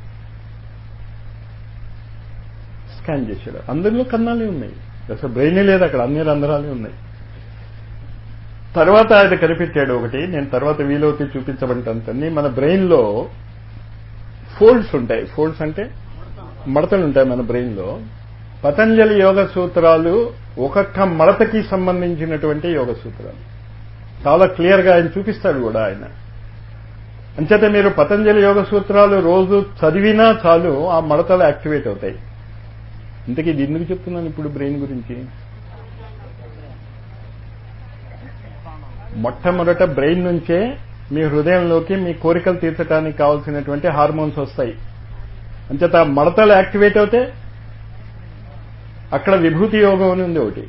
స్కాన్ చేశాడు అందరిలో కన్నాలే ఉన్నాయి అసలు బ్రెయిన్ లేదు అక్కడ అన్ని రంధ్రాలే ఉన్నాయి తర్వాత ఆయన కనిపెట్టాడు ఒకటి నేను తర్వాత వీలవుతే చూపించమంటే మన బ్రెయిన్ లో ఫోల్డ్స్ ఉంటాయి ఫోల్డ్స్ అంటే మడతలు ఉంటాయి మన బ్రెయిన్ లో పతంజలి యోగ సూత్రాలు ఒక్కొక్క మడతకి సంబంధించినటువంటి యోగ సూత్రాలు చాలా క్లియర్ గా ఆయన చూపిస్తాడు కూడా ఆయన అంచేత మీరు పతంజలి యోగ సూత్రాలు రోజు చదివినా చాలు ఆ మడతలు యాక్టివేట్ అవుతాయి ఇంతకీ ఇది ఎందుకు చెప్తున్నాను ఇప్పుడు బ్రెయిన్ గురించి మొట్టమొదట బ్రెయిన్ నుంచే మీ హృదయంలోకి మీ కోరికలు తీర్చడానికి కావాల్సినటువంటి హార్మోన్స్ వస్తాయి అంచేత మడతలు యాక్టివేట్ అవుతే అక్కడ విభూతి యోగం అని ఉంది ఒకటి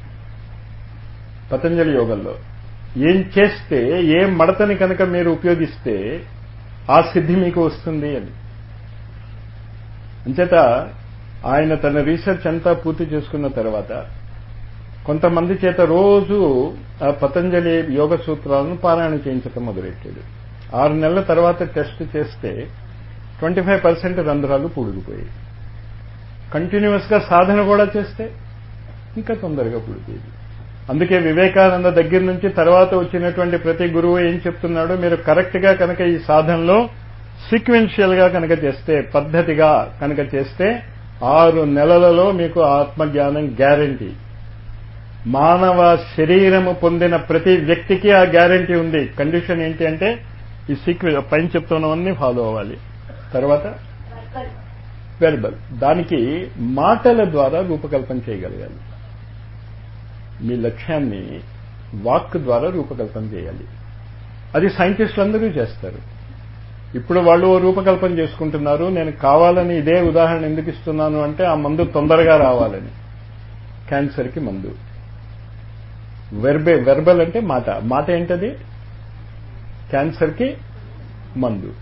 పతంజలి యోగంలో ఏం చేస్తే ఏ మడతని కనుక మీరు ఉపయోగిస్తే ఆ సిద్ధి మీకు వస్తుంది అని అంచేత ఆయన తన రీసెర్చ్ అంతా పూర్తి చేసుకున్న తర్వాత కొంతమంది చేత రోజు ఆ పతంజలి యోగ సూత్రాలను పారాయణ చేయించడం మొదలెట్టాడు ఆరు నెలల తర్వాత టెస్ట్ చేస్తే ట్వంటీ ఫైవ్ పర్సెంట్ రంధ్రాలు పూడుకుపోయాయి కంటిన్యూస్ గా సాధన కూడా చేస్తే ఇంకా తొందరగా పుడిపోయింది అందుకే వివేకానంద దగ్గర నుంచి తర్వాత వచ్చినటువంటి ప్రతి గురువు ఏం చెప్తున్నాడో మీరు కరెక్ట్ గా కనుక ఈ సాధనలో సీక్వెన్షియల్ గా కనుక చేస్తే పద్ధతిగా కనుక చేస్తే ఆరు నెలలలో మీకు ఆత్మజ్ఞానం గ్యారంటీ మానవ శరీరము పొందిన ప్రతి వ్యక్తికి ఆ గ్యారంటీ ఉంది కండిషన్ ఏంటి అంటే ఈ సీక్వెన్స్ పైన చెప్తున్నవన్నీ ఫాలో అవ్వాలి తర్వాత వెర్బల్ దానికి మాటల ద్వారా రూపకల్పన చేయగలగాలి మీ లక్ష్యాన్ని వాక్ ద్వారా రూపకల్పన చేయాలి అది సైంటిస్టులు అందరూ చేస్తారు ఇప్పుడు వాళ్ళు రూపకల్పన చేసుకుంటున్నారు నేను కావాలని ఇదే ఉదాహరణ ఎందుకు ఇస్తున్నాను అంటే ఆ మందు తొందరగా రావాలని క్యాన్సర్కి మందు వెర్బే వెర్బల్ అంటే మాట మాట ఏంటది క్యాన్సర్కి మందు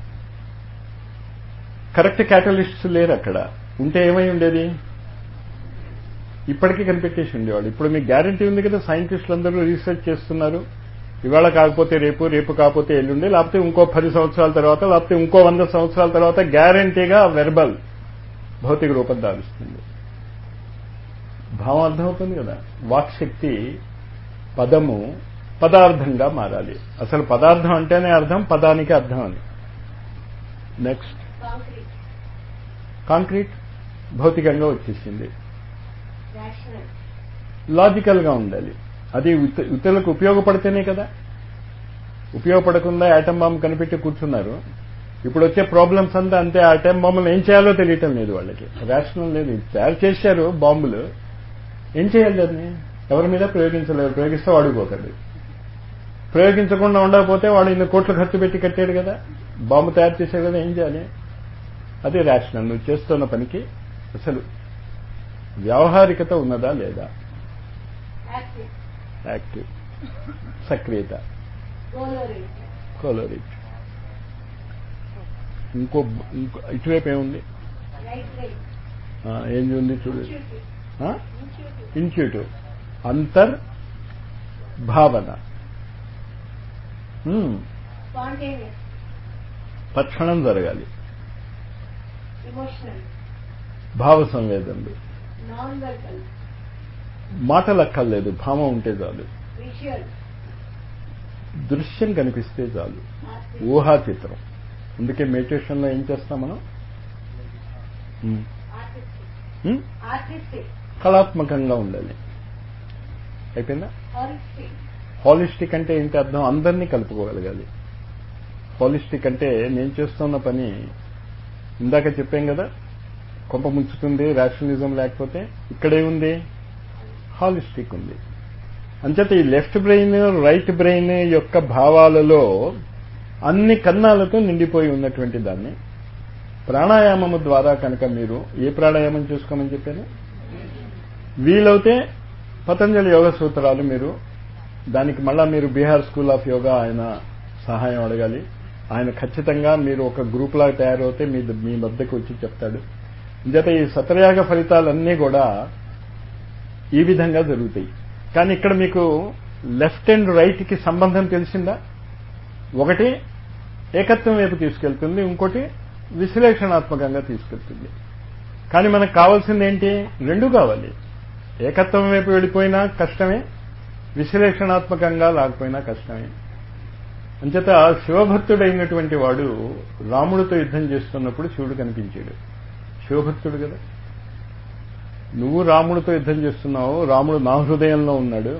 కరెక్ట్ క్యాటలిస్ట్స్ లేరు అక్కడ ఉంటే ఏమై ఉండేది ఇప్పటికీ కనిపెట్టేసి ఉండేవాళ్ళు ఇప్పుడు మీకు గ్యారంటీ ఉంది కదా సైంటిస్టులు అందరూ రీసెర్చ్ చేస్తున్నారు ఇవాళ కాకపోతే రేపు రేపు కాకపోతే ఎల్లుండి లేకపోతే ఇంకో పది సంవత్సరాల తర్వాత లేకపోతే ఇంకో వంద సంవత్సరాల తర్వాత గ్యారంటీగా వెర్బల్ భౌతిక రూపం దాలుస్తుంది భావం అర్థమవుతుంది కదా వాక్శక్తి పదము పదార్థంగా మారాలి అసలు పదార్థం అంటేనే అర్థం పదానికి అర్థం అని నెక్స్ట్ concrete, కాంక్రీట్ భౌతికంగా వచ్చేసింది rational, లాజికల్ గా ఉండాలి అది ఇత- ఇతరులకు ఉపయోగపడితేనే కదా ఉపయోగపడకుండా యాటమ్ బాంబ్ కనిపెట్టి కూర్చున్నారు ఇప్పుడు వచ్చే ప్రాబ్లమ్స్ అంతా అంతే ఆ టైం బాంబులు ఏం చేయాలో తెలియటం లేదు వాళ్ళకి రేషనల్ లేదు తయారు చేశారు బాంబులు ఏం చేయాలి దాన్ని ఎవరి మీద ప్రయోగించలేరు ప్రయోగిస్తే వాడిపోతాడు ప్రయోగించకుండా ఉండకపోతే వాడు ఇన్ని కోట్లు ఖర్చు పెట్టి కట్టాడు కదా బాంబు తయారు చేశాడు కదా ఏం చేయాలి అది రేషనల్ నువ్వు చేస్తున్న పనికి అసలు వ్యావహారికత ఉన్నదా లేదా active, యాక్టివ్ సక్రియత colorate, కోలోరిట్ ఇంకో ఇంకో ఇటువైపు ఏముంది right brain, ఆ, ఏం ఉంది చూడు intuitive, ఆ? intuitive, ఇంట్యూటివ్ అంతర్ భావన హ్మ్. spontaneous, తక్షణం జరగాలి emotional, భావ సంవేదనలు non-verbal, మాటలు అక్కర్లేదు భావం ఉంటే చాలు visual, దృశ్యం కనిపిస్తే చాలు artistic, ఊహా చిత్రం అందుకే మెడిటేషన్లో ఏం చేస్తాం మనం హ్మ్. artistic, హ్మ్? artistic, కళాత్మకంగా ఉండాలి అయిపోయిందా holistic, హాలిస్టిక్ అంటే ఏంటి అర్థం అందరినీ కలుపుకోగలగాలి హాలిస్టిక్ అంటే నేను చేస్తున్న పని ఇందాక చెప్పాం కదా కొంప ముంచుతుంది రేషనలిజం లేకపోతే ఇక్కడే ఉంది హాలిస్టిక్ ఉంది అంచేత ఈ లెఫ్ట్ బ్రెయిన్ రైట్ బ్రెయిన్ యొక్క భావాలలో అన్ని కన్నాలతో నిండిపోయి ఉన్నటువంటి దాన్ని ప్రాణాయామము ద్వారా కనుక మీరు ఏ ప్రాణాయామం చేసుకోమని చెప్పాను వీలవుతే పతంజలి యోగ సూత్రాలు మీరు దానికి మళ్ళా మీరు బీహార్ స్కూల్ ఆఫ్ యోగా ఆయన సహాయం అడగాలి ఆయన ఖచ్చితంగా మీరు ఒక గ్రూప్ లాగా తయారవుతే మీ మీ వద్దకు వచ్చి చెప్తాడు ఇంచేత ఈ సత్రయాగ ఫలితాలన్నీ కూడా ఈ విధంగా జరుగుతాయి కానీ ఇక్కడ మీకు లెఫ్ట్ అండ్ రైట్ కి సంబంధం తెలిసిందా ఒకటి ఏకత్వం వైపు తీసుకెళ్తుంది ఇంకోటి విశ్లేషణాత్మకంగా తీసుకెళ్తుంది కానీ మనకు కావాల్సింది ఏంటి రెండు కావాలి ఏకత్వం వైపు వెళ్ళిపోయినా కష్టమే విశ్లేషణాత్మకంగా లేకపోయినా కష్టమే అంచేత శివభక్తుడైనటువంటి వాడు రాముడితో యుద్ధం చేస్తున్నప్పుడు శివుడు కనిపించాడు శివభక్తుడు కదా నువ్వు రాముడితో యుద్ధం చేస్తున్నావు రాముడు నా హృదయంలో ఉన్నాడు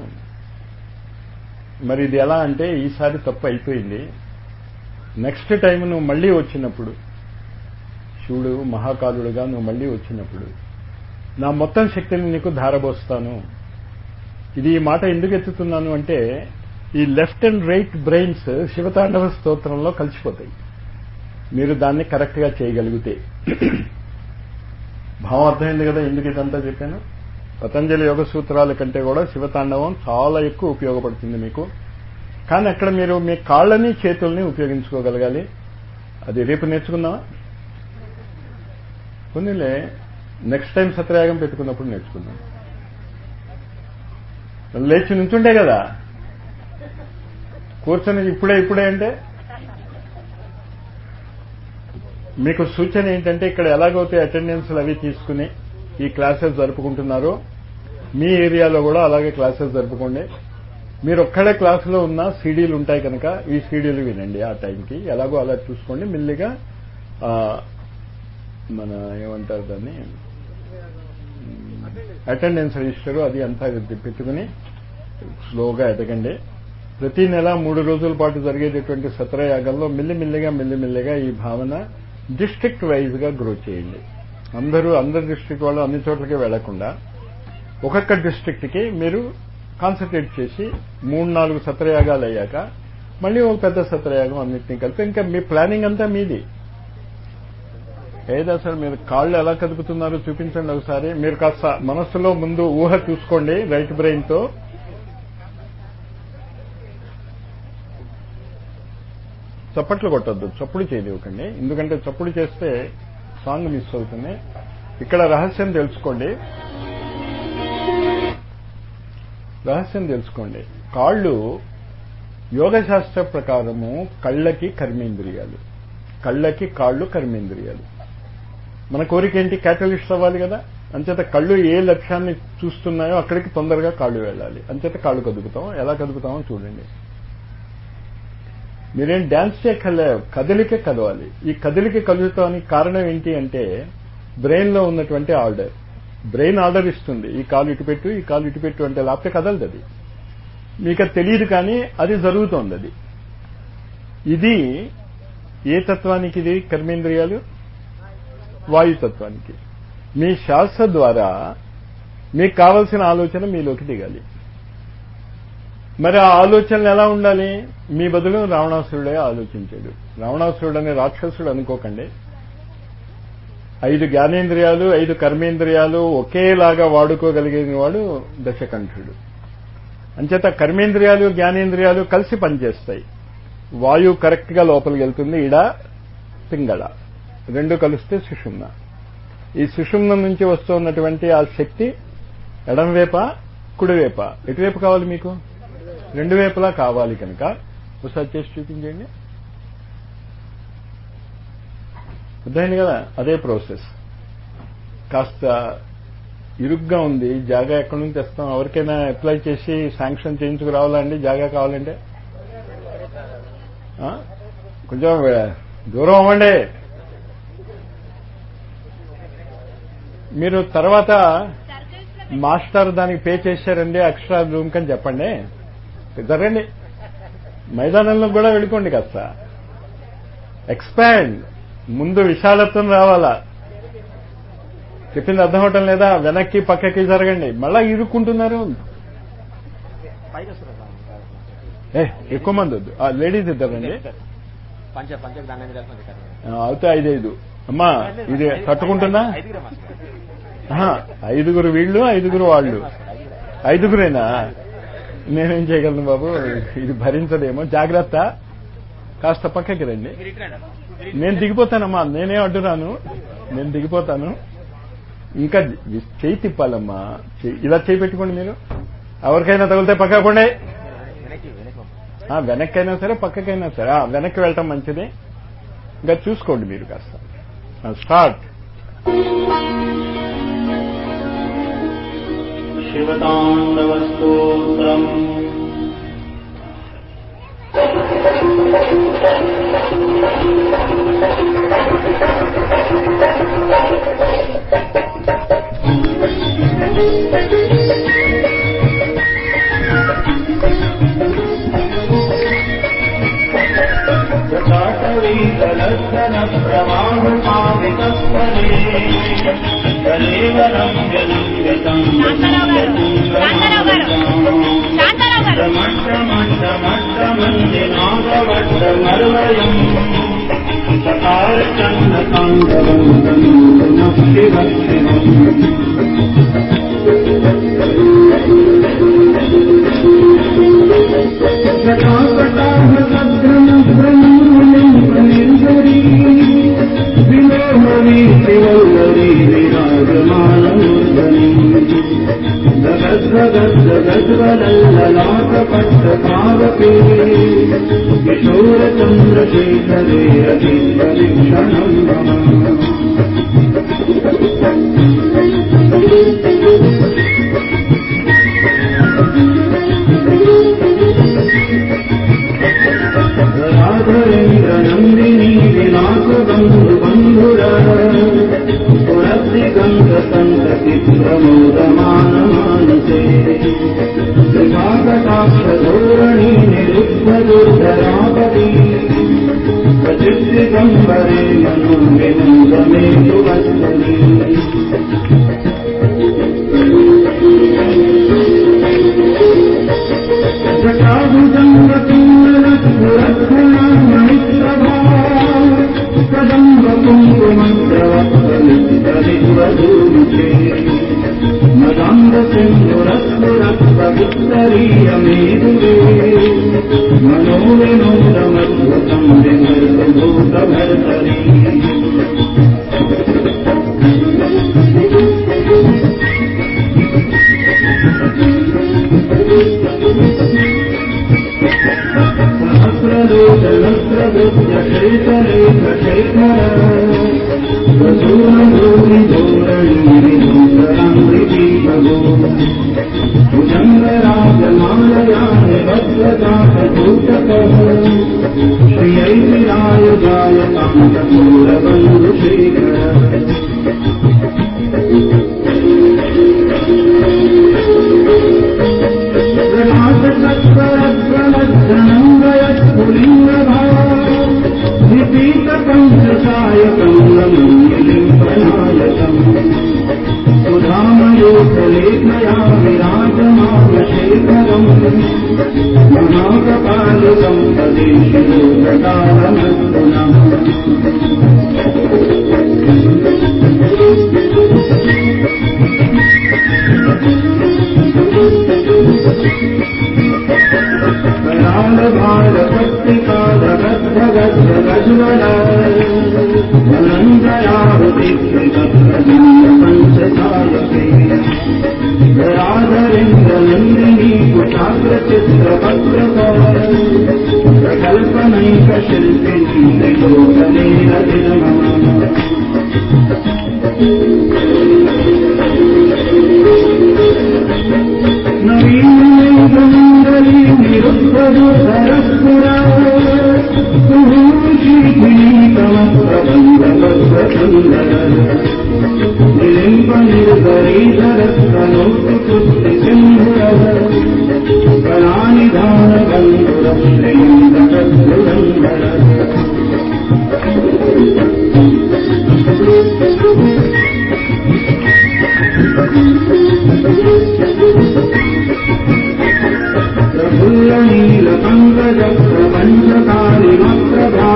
మరి ఇది ఎలా అంటే ఈసారి తప్పు అయిపోయింది నెక్స్ట్ టైం నువ్వు మళ్ళీ వచ్చినప్పుడు శివుడు మహాకాలుడుగా నువ్వు మళ్ళీ వచ్చినప్పుడు నా మొత్తం శక్తిని నీకు ధారబోస్తాను ఇది ఈ మాట ఎందుకు ఎత్తుతున్నాను అంటే ఈ లెఫ్ట్ అండ్ రైట్ బ్రెయిన్స్ శివతాండవ స్తోత్రంలో కలిసిపోతాయి మీరు దాన్ని కరెక్ట్ గా చేయగలిగితే భావం అర్థమైంది కదా ఎందుకు ఇదంతా చెప్పాను పతంజలి యోగ సూత్రాల కంటే కూడా శివతాండవం చాలా ఎక్కువ ఉపయోగపడుతుంది మీకు కానీ అక్కడ మీరు మీ కాళ్ళని చేతుల్ని ఉపయోగించుకోగలగాలి అది రేపు నేర్చుకుందామా కొన్నిలే నెక్స్ట్ టైం సత్రయాగం పెట్టుకున్నప్పుడు నేర్చుకుందాం లేచి నుంచుంటే కదా కూర్చొని ఇప్పుడే ఇప్పుడే అంటే మీకు సూచన ఏంటంటే ఇక్కడ ఎలాగైతే అటెండెన్స్లు అవి తీసుకుని ఈ క్లాసెస్ జరుపుకుంటున్నారో మీ ఏరియాలో కూడా అలాగే క్లాసెస్ జరుపుకోండి మీరు ఒక్కడే క్లాసులో ఉన్న సీడీలు ఉంటాయి కనుక ఈ సీడీలు వినండి ఆ టైంకి ఎలాగో అలా చూసుకోండి మెల్లిగా ఆ, మన ఏమంటారు దాన్ని అటెండెన్స్ రిజిస్టర్ అది అంతా పెట్టుకుని స్లోగా ఎదగండి ప్రతి నెల మూడు రోజుల పాటు జరిగేటటువంటి సత్రయాగంలో మెల్లిమెల్లిగా మెల్లిమెల్లిగా ఈ భావన డిస్ట్రిక్ట్ వైజ్ గా గ్రో చేయండి అందరూ అందరి డిస్ట్రిక్ట్ వాళ్ళు అన్ని చోట్లకి వెళ్లకుండా ఒక్కొక్క డిస్ట్రిక్ట్కి మీరు కాన్సన్ట్రేట్ చేసి మూడు నాలుగు సత్రయాగాలు అయ్యాక మళ్ళీ ఒక పెద్ద సత్రయాగం అన్నింటినీ కలిపి ఇంకా మీ ప్లానింగ్ అంతా మీది ఏదో అసలు మీరు కాళ్ళు ఎలా కదుపుతున్నారో చూపించండి ఒకసారి మీరు కాస్త మనస్సులో ముందు ఊహ చూసుకోండి రైట్ బ్రెయిన్ తో చప్పట్లు కొట్టద్దు చప్పుడు చేయనివ్వకండి ఎందుకంటే చప్పుడు చేస్తే సాంగ్ మిస్ అవుతుంది ఇక్కడ రహస్యం తెలుసుకోండి రహస్యం తెలుసుకోండి కాళ్ళు యోగశాస్త్ర ప్రకారము కళ్ళకి కర్మేంద్రియాలు కళ్ళకి కాళ్ళు కర్మేంద్రియాలు మన కోరిక ఏంటి క్యాటలిస్ట్ అవ్వాలి కదా అంచేత కళ్ళు ఏ లక్ష్యాన్ని చూస్తున్నాయో అక్కడికి తొందరగా కాళ్ళు వెళ్ళాలి అంచేత కాళ్ళు కదుపుతాం ఎలా కదుపుతామో చూడండి మీరేం డాన్స్ చేయక్కర్లే కదలిక కదవాలి ఈ కదలిక కదులుతానికి కారణం ఏంటి అంటే బ్రెయిన్ లో ఉన్నటువంటి ఆర్డర్ బ్రెయిన్ ఆర్డర్ ఇస్తుంది ఈ కాలు ఇటు పెట్టు ఈ కాలు ఇటు పెట్టు అంటే లేకపోతే కదలదు అది మీకు అది తెలియదు కానీ అది జరుగుతోంది అది ఇది ఏ తత్వానికి ఇది కర్మేంద్రియాలు వాయుతత్వానికి మీ శ్వాస ద్వారా మీకు కావలసిన ఆలోచన మీలోకి దిగాలి మరి ఆ ఆలోచనలు ఎలా ఉండాలి మీ బదులు రావణాసురుడే ఆలోచించాడు రావణాసురుడు అనే రాక్షసుడు అనుకోకండి ఐదు జ్ఞానేంద్రియాలు ఐదు కర్మేంద్రియాలు ఒకేలాగా వాడుకోగలిగిన వాడు దశకంఠుడు అంచేత కర్మేంద్రియాలు జ్ఞానేంద్రియాలు కలిసి పనిచేస్తాయి వాయువు కరెక్ట్ గా లోపలికి వెళ్తుంది ఇడ పింగళ రెండు కలిస్తే సుషుమ్న ఈ సుషుమ్న నుంచి వస్తున్నటువంటి ఆ శక్తి ఎడంవేప కుడివేప ఎటువైపు కావాలి మీకు రెండు వైపులా కావాలి కనుక ఒకసారి చేసి చూపించండి అర్థమైంది కదా అదే ప్రాసెస్ కాస్త ఇరుగ్గా ఉంది జాగా ఎక్కడి నుంచి తెస్తాం ఎవరికైనా అప్లై చేసి శాంక్షన్ చేయించుకు రావాలండి జాగా కావాలంటే ఆ? కొంచెం దూరం అవ్వండి మీరు తర్వాత మాస్టర్ దానికి పే చేశారండి ఎక్స్ట్రా రూమ్ కని చెప్పండి జరగండి మైదానంలో కూడా వెళ్ళిపోండి కాస్త ఎక్స్పాండ్ ముందు విశాలత్వం రావాలా చెప్పింది అర్థం అవటం లేదా వెనక్కి పక్కకి జరగండి మళ్ళా ఇరుక్కుంటున్నారు పైకి వస్తారు ఏ ఎక్కువ మంది వద్దు ఆ లేడీస్ ఇద్దరండి పంచ పంచ దాని కలిసి ఆ, అవుతే ఐదైదు అమ్మా ఇది తట్టుకుంటుందా ఐదుగురే మాస్టర్ ఆహా, ఐదుగురు వీళ్ళు ఐదుగురు వాళ్ళు ఐదుగురేనా నేనేం చేయగలను బాబు ఇది భరించదేమో జాగ్రత్త కాస్త పక్కకి రండి మీరు ఇటు రండి. నేను దిగిపోతానమ్మా నేనే అడ్డురాను నేను దిగిపోతాను ఇంకా చేయి తిప్పాలమ్మా చెయ్యి- ఇలా చేయి పెట్టుకోండి మీరు ఎవరికైనా తగిలితే పక్కకుండే వెనక్కి వెనక్కి పంపు. ఆ, వెనక్కైనా సరే పక్కకైనా సరే ఆ, వెనక్కి వెళ్ళటం మంచిది ఇంకా చూసుకోండి మీరు కాస్త ఆ, స్టార్ట్ शिवताण्डवस्तोत्रम् प्रमाणुपावितस्थले कलेवरं व्यलम्बितं శాంతారావు గారు శాంతారావు గారు శాంతారావు గారు మట్టమట్టమట్టమంజనాగవట్టమరువయం సకారచంద్రకాంగవం శివ విలోమరీ శివల్లరీ విరాజమానమూర్ధని జగద్వగద్వగద్వలల్లలాటపట్టపావకే కిశోరచంద్రశేఖరే అతిపరీక్షణం మమ రాఘవేంద్ర నందిని విలాసబంధు బంధుర పురస్తి గంధ సంతతి ప్రమోదమాన మానసే విభాగటాక్ష ధోరణి నిరుద్ధ దుర్ధరాపతి ప్రచిత్త दिगम्बरे मनोविनोदमे सुवस्तुनि मनोविनोदमद्भुतं विमर्दभूतभर्तरी श्रीयैरायुजायतान्तपूरबन्धुशेखर सुधामयोगलेखया विराजमानशेखरम् महाकपालकम् प्रदेशयोगकालमस्तुनः कल्पनैकशिल्पिनी लोकनेन दिनमः नवीनैकमण्डली निरुद्धरस्पुरा कुहूषीकिनीतमप्रबन्धवत्सुन्दर निलिम्ब निर्गरीधरस्तनोत्कृष्टिसिन्धुरः कलानिधानबन्धुरः श्रीयन्दकद्गुरन्धर प्रफुल्लनीलपङ्कजप्रपञ्चकालिमप्रभा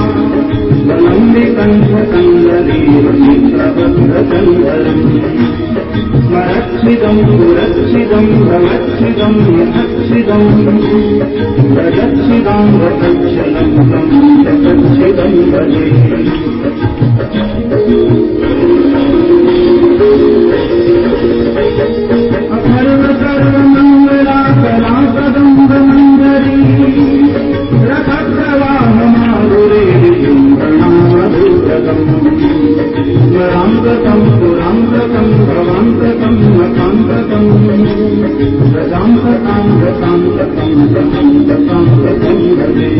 वलम्बिकण्ठकन्दलीरचित्रबद्धचन्दरम् स्मरच्छिदम् पुरच्छिदम् भवच्छिदम् यथच्छिदम् रजच्छिदम् रतच्छलम् प्रमुखच्छिदम् भजे अथर्व सर्वमङ्गला कलाकदम्बमञ्जरी रथप्रवाहमारुरे विजृम्भणामधुरतम् स्मरान्तकम् पुरान्तकम् भवान्तकम् मकान्तकम् रजान्तकान्तकान्तकम् समान्तकान्तकम् भजे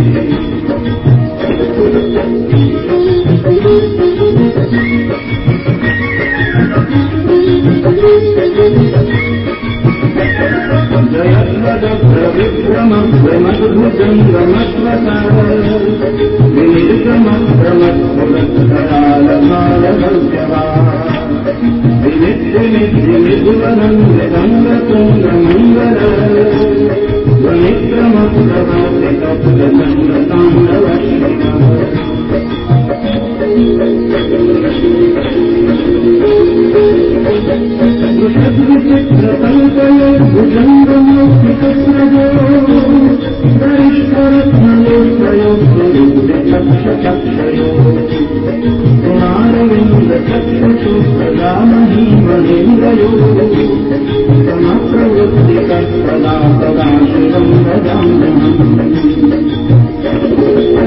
Thank you.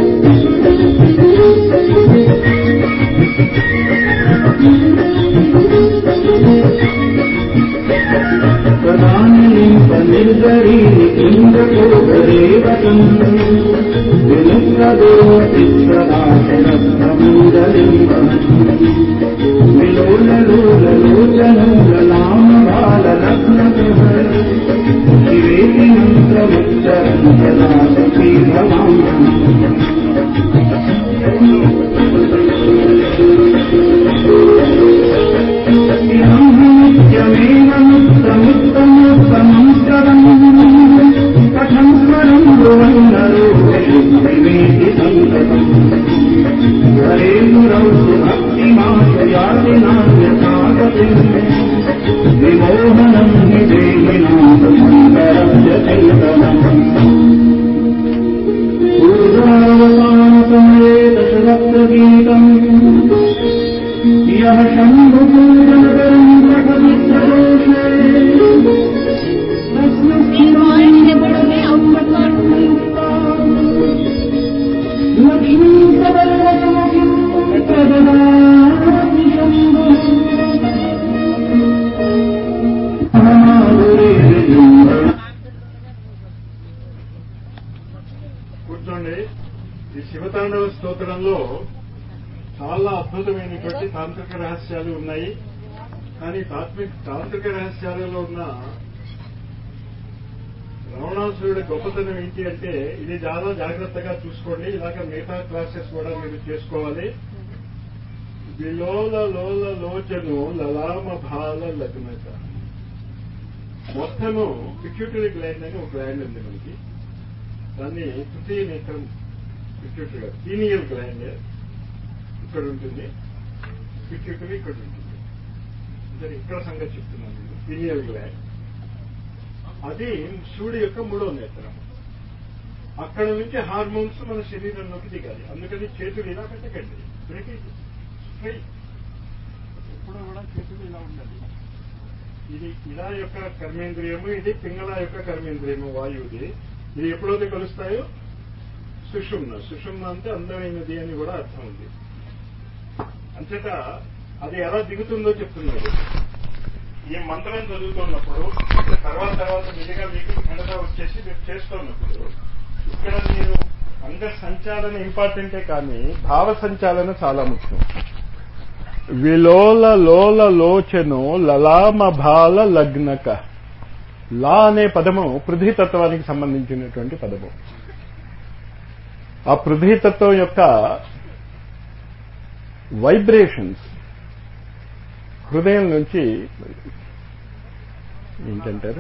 निर्गरी इन्द्रकोपरेवतम् विमुक्तदोऽपि सदाशरब्रह्मलिम्बम् विलोललोललोचनोललामबाललग्नकः शिवेति मन्त्रमुच्चरन् सदा सखी भवामः శివతాండవ స్తోత్రంలో చాలా అద్భుతమైనటువంటి తాంత్రిక రహస్యాలు ఉన్నాయి కానీ తాత్విక తాంత్రిక రహస్యాలలో ఉన్న రమణాసురుడి గొప్పతనం ఏంటి అంటే ఇది చాలా జాగ్రత్తగా చూసుకోండి ఇలాగ మిగతా క్లాసెస్ కూడా మీరు చేసుకోవాలి విలోల లోల లోచను లలామ భాల లగ్నత మొత్తము పిక్యూటరీ గ్లాండ్ అని ఒక గ్లాండ్ ఉంది మనకి దాన్ని తృతీయ నేత్రం పిక్యూటరీ పీనియల్ గ్లాండ్ ఇక్కడ ఉంటుంది పిక్యూటరీ ఇక్కడ ఉంటుంది అంటే ఇక్కడ సంగతి చెప్తున్నాను నేను పీనియల్ గ్లాండ్ అది శివుడి యొక్క మూడో నేత్రం అక్కడ నుంచి హార్మోన్స్ మన శరీరంలోకి దిగాలి అందుకని చేతులు ఇలా పెట్టకండి బ్రేకేజ్ స్ట్రైట్ ఎప్పుడు కూడా చేతులు ఇలా ఉండాలి ఇది ఇలా యొక్క కర్మేంద్రియము ఇది పింగళ యొక్క కర్మేంద్రియము వాయువుది ఇది ఎప్పుడైతే కలుస్తాయో సుషుమ్న సుషుమ్న అంటే అందమైనది అని కూడా అర్థం ఉంది అంతేత అది ఎలా దిగుతుందో చెప్తున్నది ఈ మంత్రం చదువుతున్నప్పుడు తర్వాత తర్వాత విధిగా మీకు ఘనత వచ్చేసి మీరు చేస్తున్నప్పుడు ఇక్కడ మీరు అంగ సంచాలన ఇంపార్టెంటే కానీ భావ సంచాలన చాలా ముఖ్యం విలోల లోల లోచను లలామ భాల లగ్నక లా అనే పదము పృథ్వీతత్వానికి సంబంధించినటువంటి పదము ఆ పృథ్వీతత్వం యొక్క వైబ్రేషన్స్ హృదయం నుంచి ఏంటంటారు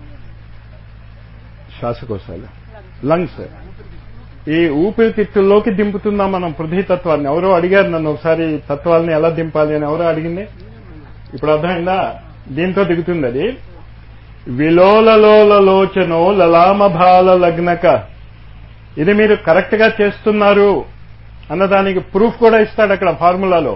శ్వాసకోశాలు లంగ్స్ ఈ ఊపిరితిత్తుల్లోకి దింపుతున్నాం మనం పృథ్వీతత్వాన్ని ఎవరో అడిగారు నన్ను ఒకసారి తత్వాలని ఎలా దింపాలి అని ఎవరో అడిగింది ఇప్పుడు అర్థమైందా దీంతో దిగుతుంది అది విలోలలోల లోచనో లలామభాల లగ్నక ఇది మీరు కరెక్ట్ గా చేస్తున్నారు అన్నదానికి ప్రూఫ్ కూడా ఇస్తాడు అక్కడ ఫార్ములాలో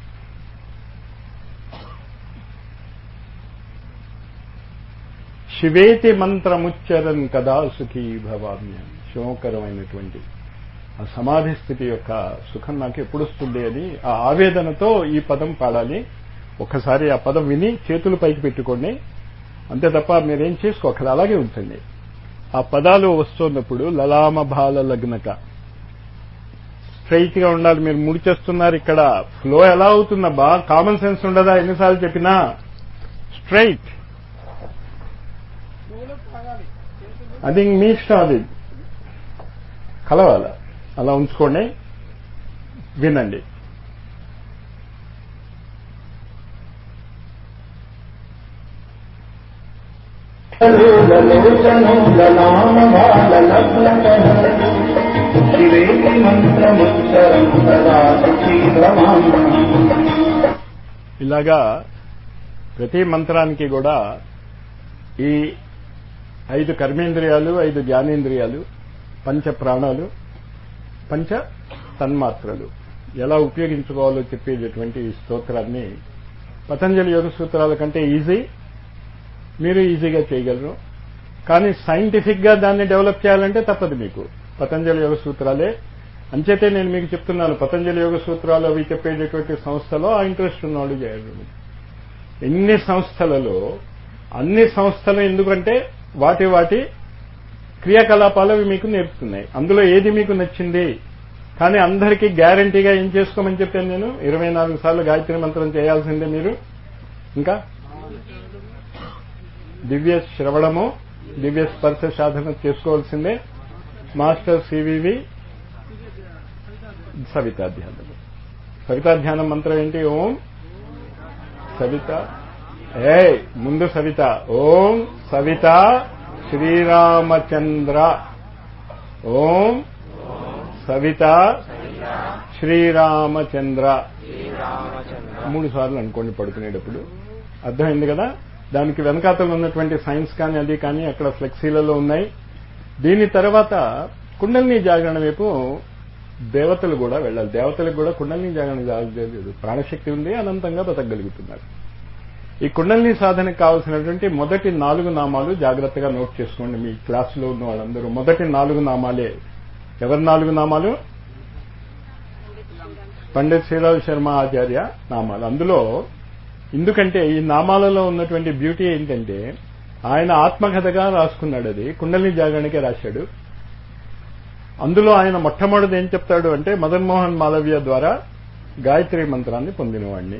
శివేతి మంత్రముచ్చరన్ కదా సుఖీ భవామ్యం శివకరమైనటువంటి ఆ సమాధి స్థితి యొక్క సుఖం నాకు ఎప్పుడు వస్తుంది అని ఆ ఆవేదనతో ఈ పదం పాడాలి ఒకసారి ఆ పదం విని చేతులు పైకి పెట్టుకోండి అంతే తప్ప మీరేం చేసుకోకరు అలాగే ఉంచండి ఆ పదాలు వస్తున్నప్పుడు లలామ భాల లగ్నక స్ట్రైట్ గా ఉండాలి మీరు ముడిచేస్తున్నారు ఇక్కడ ఫ్లో ఎలా అవుతుందబ్బా కామన్ సెన్స్ ఉండదా ఎన్నిసార్లు చెప్పినా స్ట్రైట్ అది మీ ఇష్టం అది కలవాల అలా ఉంచుకోండి వినండి శివేతి మంత్రముచ్చరం సదా సుఖీ భవామ్యం ఇలాగా ప్రతి మంత్రానికి కూడా ఈ ఐదు కర్మేంద్రియాలు ఐదు జ్ఞానేంద్రియాలు పంచ ప్రాణాలు పంచ తన్మాత్రలు ఎలా ఉపయోగించుకోవాలో చెప్పేటటువంటి ఈ స్తోత్రాన్ని పతంజలి యోగ సూత్రాల కంటే ఈజీ మీరు ఈజీగా చేయగలరు కానీ సైంటిఫిక్ గా దాన్ని డెవలప్ చేయాలంటే తప్పదు మీకు పతంజలి యోగ సూత్రాలే అంచేతే నేను మీకు చెప్తున్నాను పతంజలి యోగ సూత్రాలు అవి చెప్పేటటువంటి సంస్థలో ఆ ఇంట్రెస్ట్ ఉన్నవాడు చేయరు ఎన్ని సంస్థలలో అన్ని సంస్థలు ఎందుకంటే వాటి వాటి క్రియాకలాపాలు అవి మీకు నేర్పుతున్నాయి అందులో ఏది మీకు నచ్చింది కానీ అందరికీ గ్యారంటీగా ఏం చేసుకోమని చెప్పాను నేను ఇరవై నాలుగు సార్లు గాయత్రి మంత్రం చేయాల్సిందే మీరు ఇంకా దివ్య శ్రవణము దివ్య స్పర్శ సాధన చేసుకోవాల్సిందే మాస్టర్ సివివి సవితాధ్యానం సవితాధ్యానం మంత్రం ఏంటి ఓం సవిత ఏ ముందు సవిత ఓం సవిత శ్రీరామచంద్ర ఓం సవిత శ్రీరామచంద్ర మూడు సార్లు అనుకోండి పడుకునేటప్పుడు అర్థమైంది కదా దానికి వెనకాతలు ఉన్నటువంటి సైన్స్ కానీ అది కానీ అక్కడ ఫ్లెక్సీలలో ఉన్నాయి దీని తర్వాత కుండలిని జాగరణ వైపు దేవతలు కూడా వెళ్ళాలి దేవతలకు కూడా కుండలిని జాగరణ లేదు ప్రాణశక్తి ఉంది అనంతంగా బతకగలుగుతున్నారు ఈ కుండలిని సాధనకు కావాల్సినటువంటి మొదటి నాలుగు నామాలు జాగ్రత్తగా నోట్ చేసుకోండి మీ క్లాసులో ఉన్న వాళ్ళందరూ మొదటి నాలుగు నామాలే ఎవరి నాలుగు నామాలు పండిత్ శ్రీరామ్ శర్మ ఆచార్య నామాలు అందులో ఎందుకంటే ఈ నామాలలో ఉన్నటువంటి బ్యూటీ ఏంటంటే ఆయన ఆత్మకథగా రాసుకున్నాడు అది కుండలిని జాగరణకే రాశాడు అందులో ఆయన మొట్టమొదటిది ఏం చెప్తాడు అంటే మదన్ మోహన్ మాలవ్య ద్వారా గాయత్రి మంత్రాన్ని పొందినవాడిని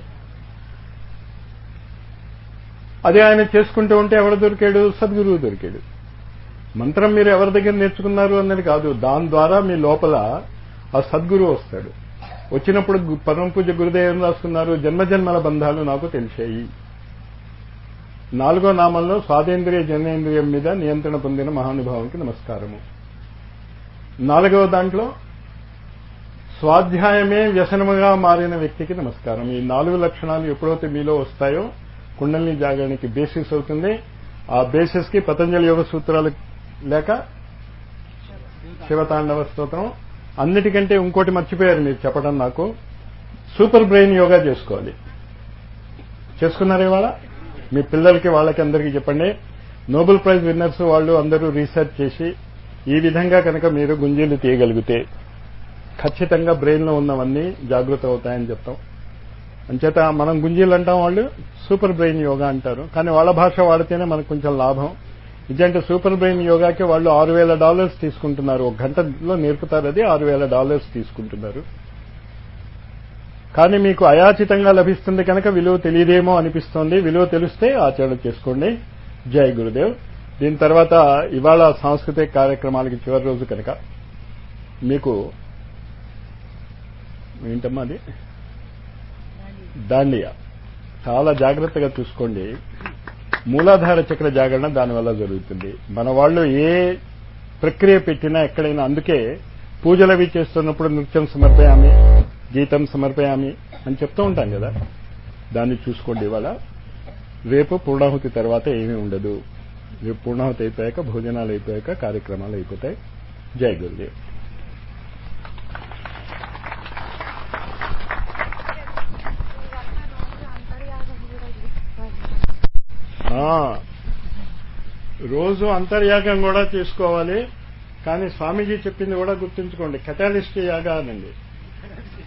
అదే ఆయన చేసుకుంటూ ఉంటే ఎవరు దొరికాడు సద్గురువు దొరికాడు మంత్రం మీరు ఎవరి దగ్గర నేర్చుకున్నారు అన్నది కాదు దాని ద్వారా మీ లోపల ఆ సద్గురువు వస్తాడు వచ్చినప్పుడు గు- పరమ పూజ గురుదేవం రాసుకున్నారు జన్మజన్మల బంధాలు నాకు తెలిసాయి నాలుగో నామంలో స్వాదేంద్రియ జనేంద్రియం మీద నియంత్రణ పొందిన మహానుభావునికి నమస్కారము నాలుగవ దాంట్లో స్వాధ్యాయమే వ్యసనముగా మారిన వ్యక్తికి నమస్కారం ఈ నాలుగు లక్షణాలు ఎప్పుడైతే మీలో వస్తాయో కుండలిని జాగరణకి బేసిస్ అవుతుంది ఆ బేసిస్ కి పతంజలి యోగ సూత్రాలు లేక శివతాండవ స్తోత్రం అన్నిటికంటే ఇంకోటి మర్చిపోయారు మీరు చెప్పడం నాకు సూపర్ బ్రెయిన్ యోగా చేసుకోవాలి చేసుకున్నారు ఇవాళ మీ పిల్లలకి వాళ్ళకి అందరికీ చెప్పండి నోబెల్ ప్రైజ్ విన్నర్స్ వాళ్ళు అందరూ రీసెర్చ్ చేసి ఈ విధంగా కనుక మీరు గుంజీలు తీయగలిగితే ఖచ్చితంగా బ్రెయిన్ లో ఉన్నవన్నీ జాగృత అవుతాయని చెప్తాం అంచేత మనం గుంజీలు అంటాం వాళ్ళు సూపర్ బ్రెయిన్ యోగా అంటారు కానీ వాళ్ళ భాష వాడితేనే మనకు కొంచెం లాభం ఇదంటే సూపర్ బ్రెయిన్ యోగాకి వాళ్ళు ఆరు వేల డాలర్స్ తీసుకుంటున్నారు ఒక గంటలో నేర్పుతారు అది ఆరు వేల డాలర్స్ తీసుకుంటున్నారు కానీ మీకు అయాచితంగా లభిస్తుంది కనుక విలువ తెలియదేమో అనిపిస్తోంది విలువ తెలిస్తే ఆచరణ చేసుకోండి జై గురుదేవ్ దీని తర్వాత ఇవాళ సాంస్కృతిక కార్యక్రమాలకి చివరి రోజు కనుక మీకు ఏంటమ్మా అది దాండియా చాలా జాగ్రత్తగా చూసుకోండి మూలాధార చక్ర జాగరణ దానివల్ల జరుగుతుంది మన వాళ్ళు ఏ ప్రక్రియ పెట్టినా ఎక్కడైనా అందుకే పూజలు అవి చేస్తున్నప్పుడు నృత్యం సమర్పయామి గీతం సమర్పయామి అని చెప్తూ ఉంటాం కదా దాన్ని చూసుకోండి ఇవాళ రేపు పూర్ణాహుతి తర్వాత ఏమీ ఉండదు రేపు పూర్ణాహుతి అయిపోయాక భోజనాలు అయిపోయాక కార్యక్రమాలు అయిపోతాయి జై గురుదేవ్ ఆ, రోజు అంతర్యాగం కూడా చేసుకోవాలి కానీ స్వామీజీ చెప్పింది కూడా గుర్తుంచుకోండి కెటాలిస్ట్ యాగా అనండి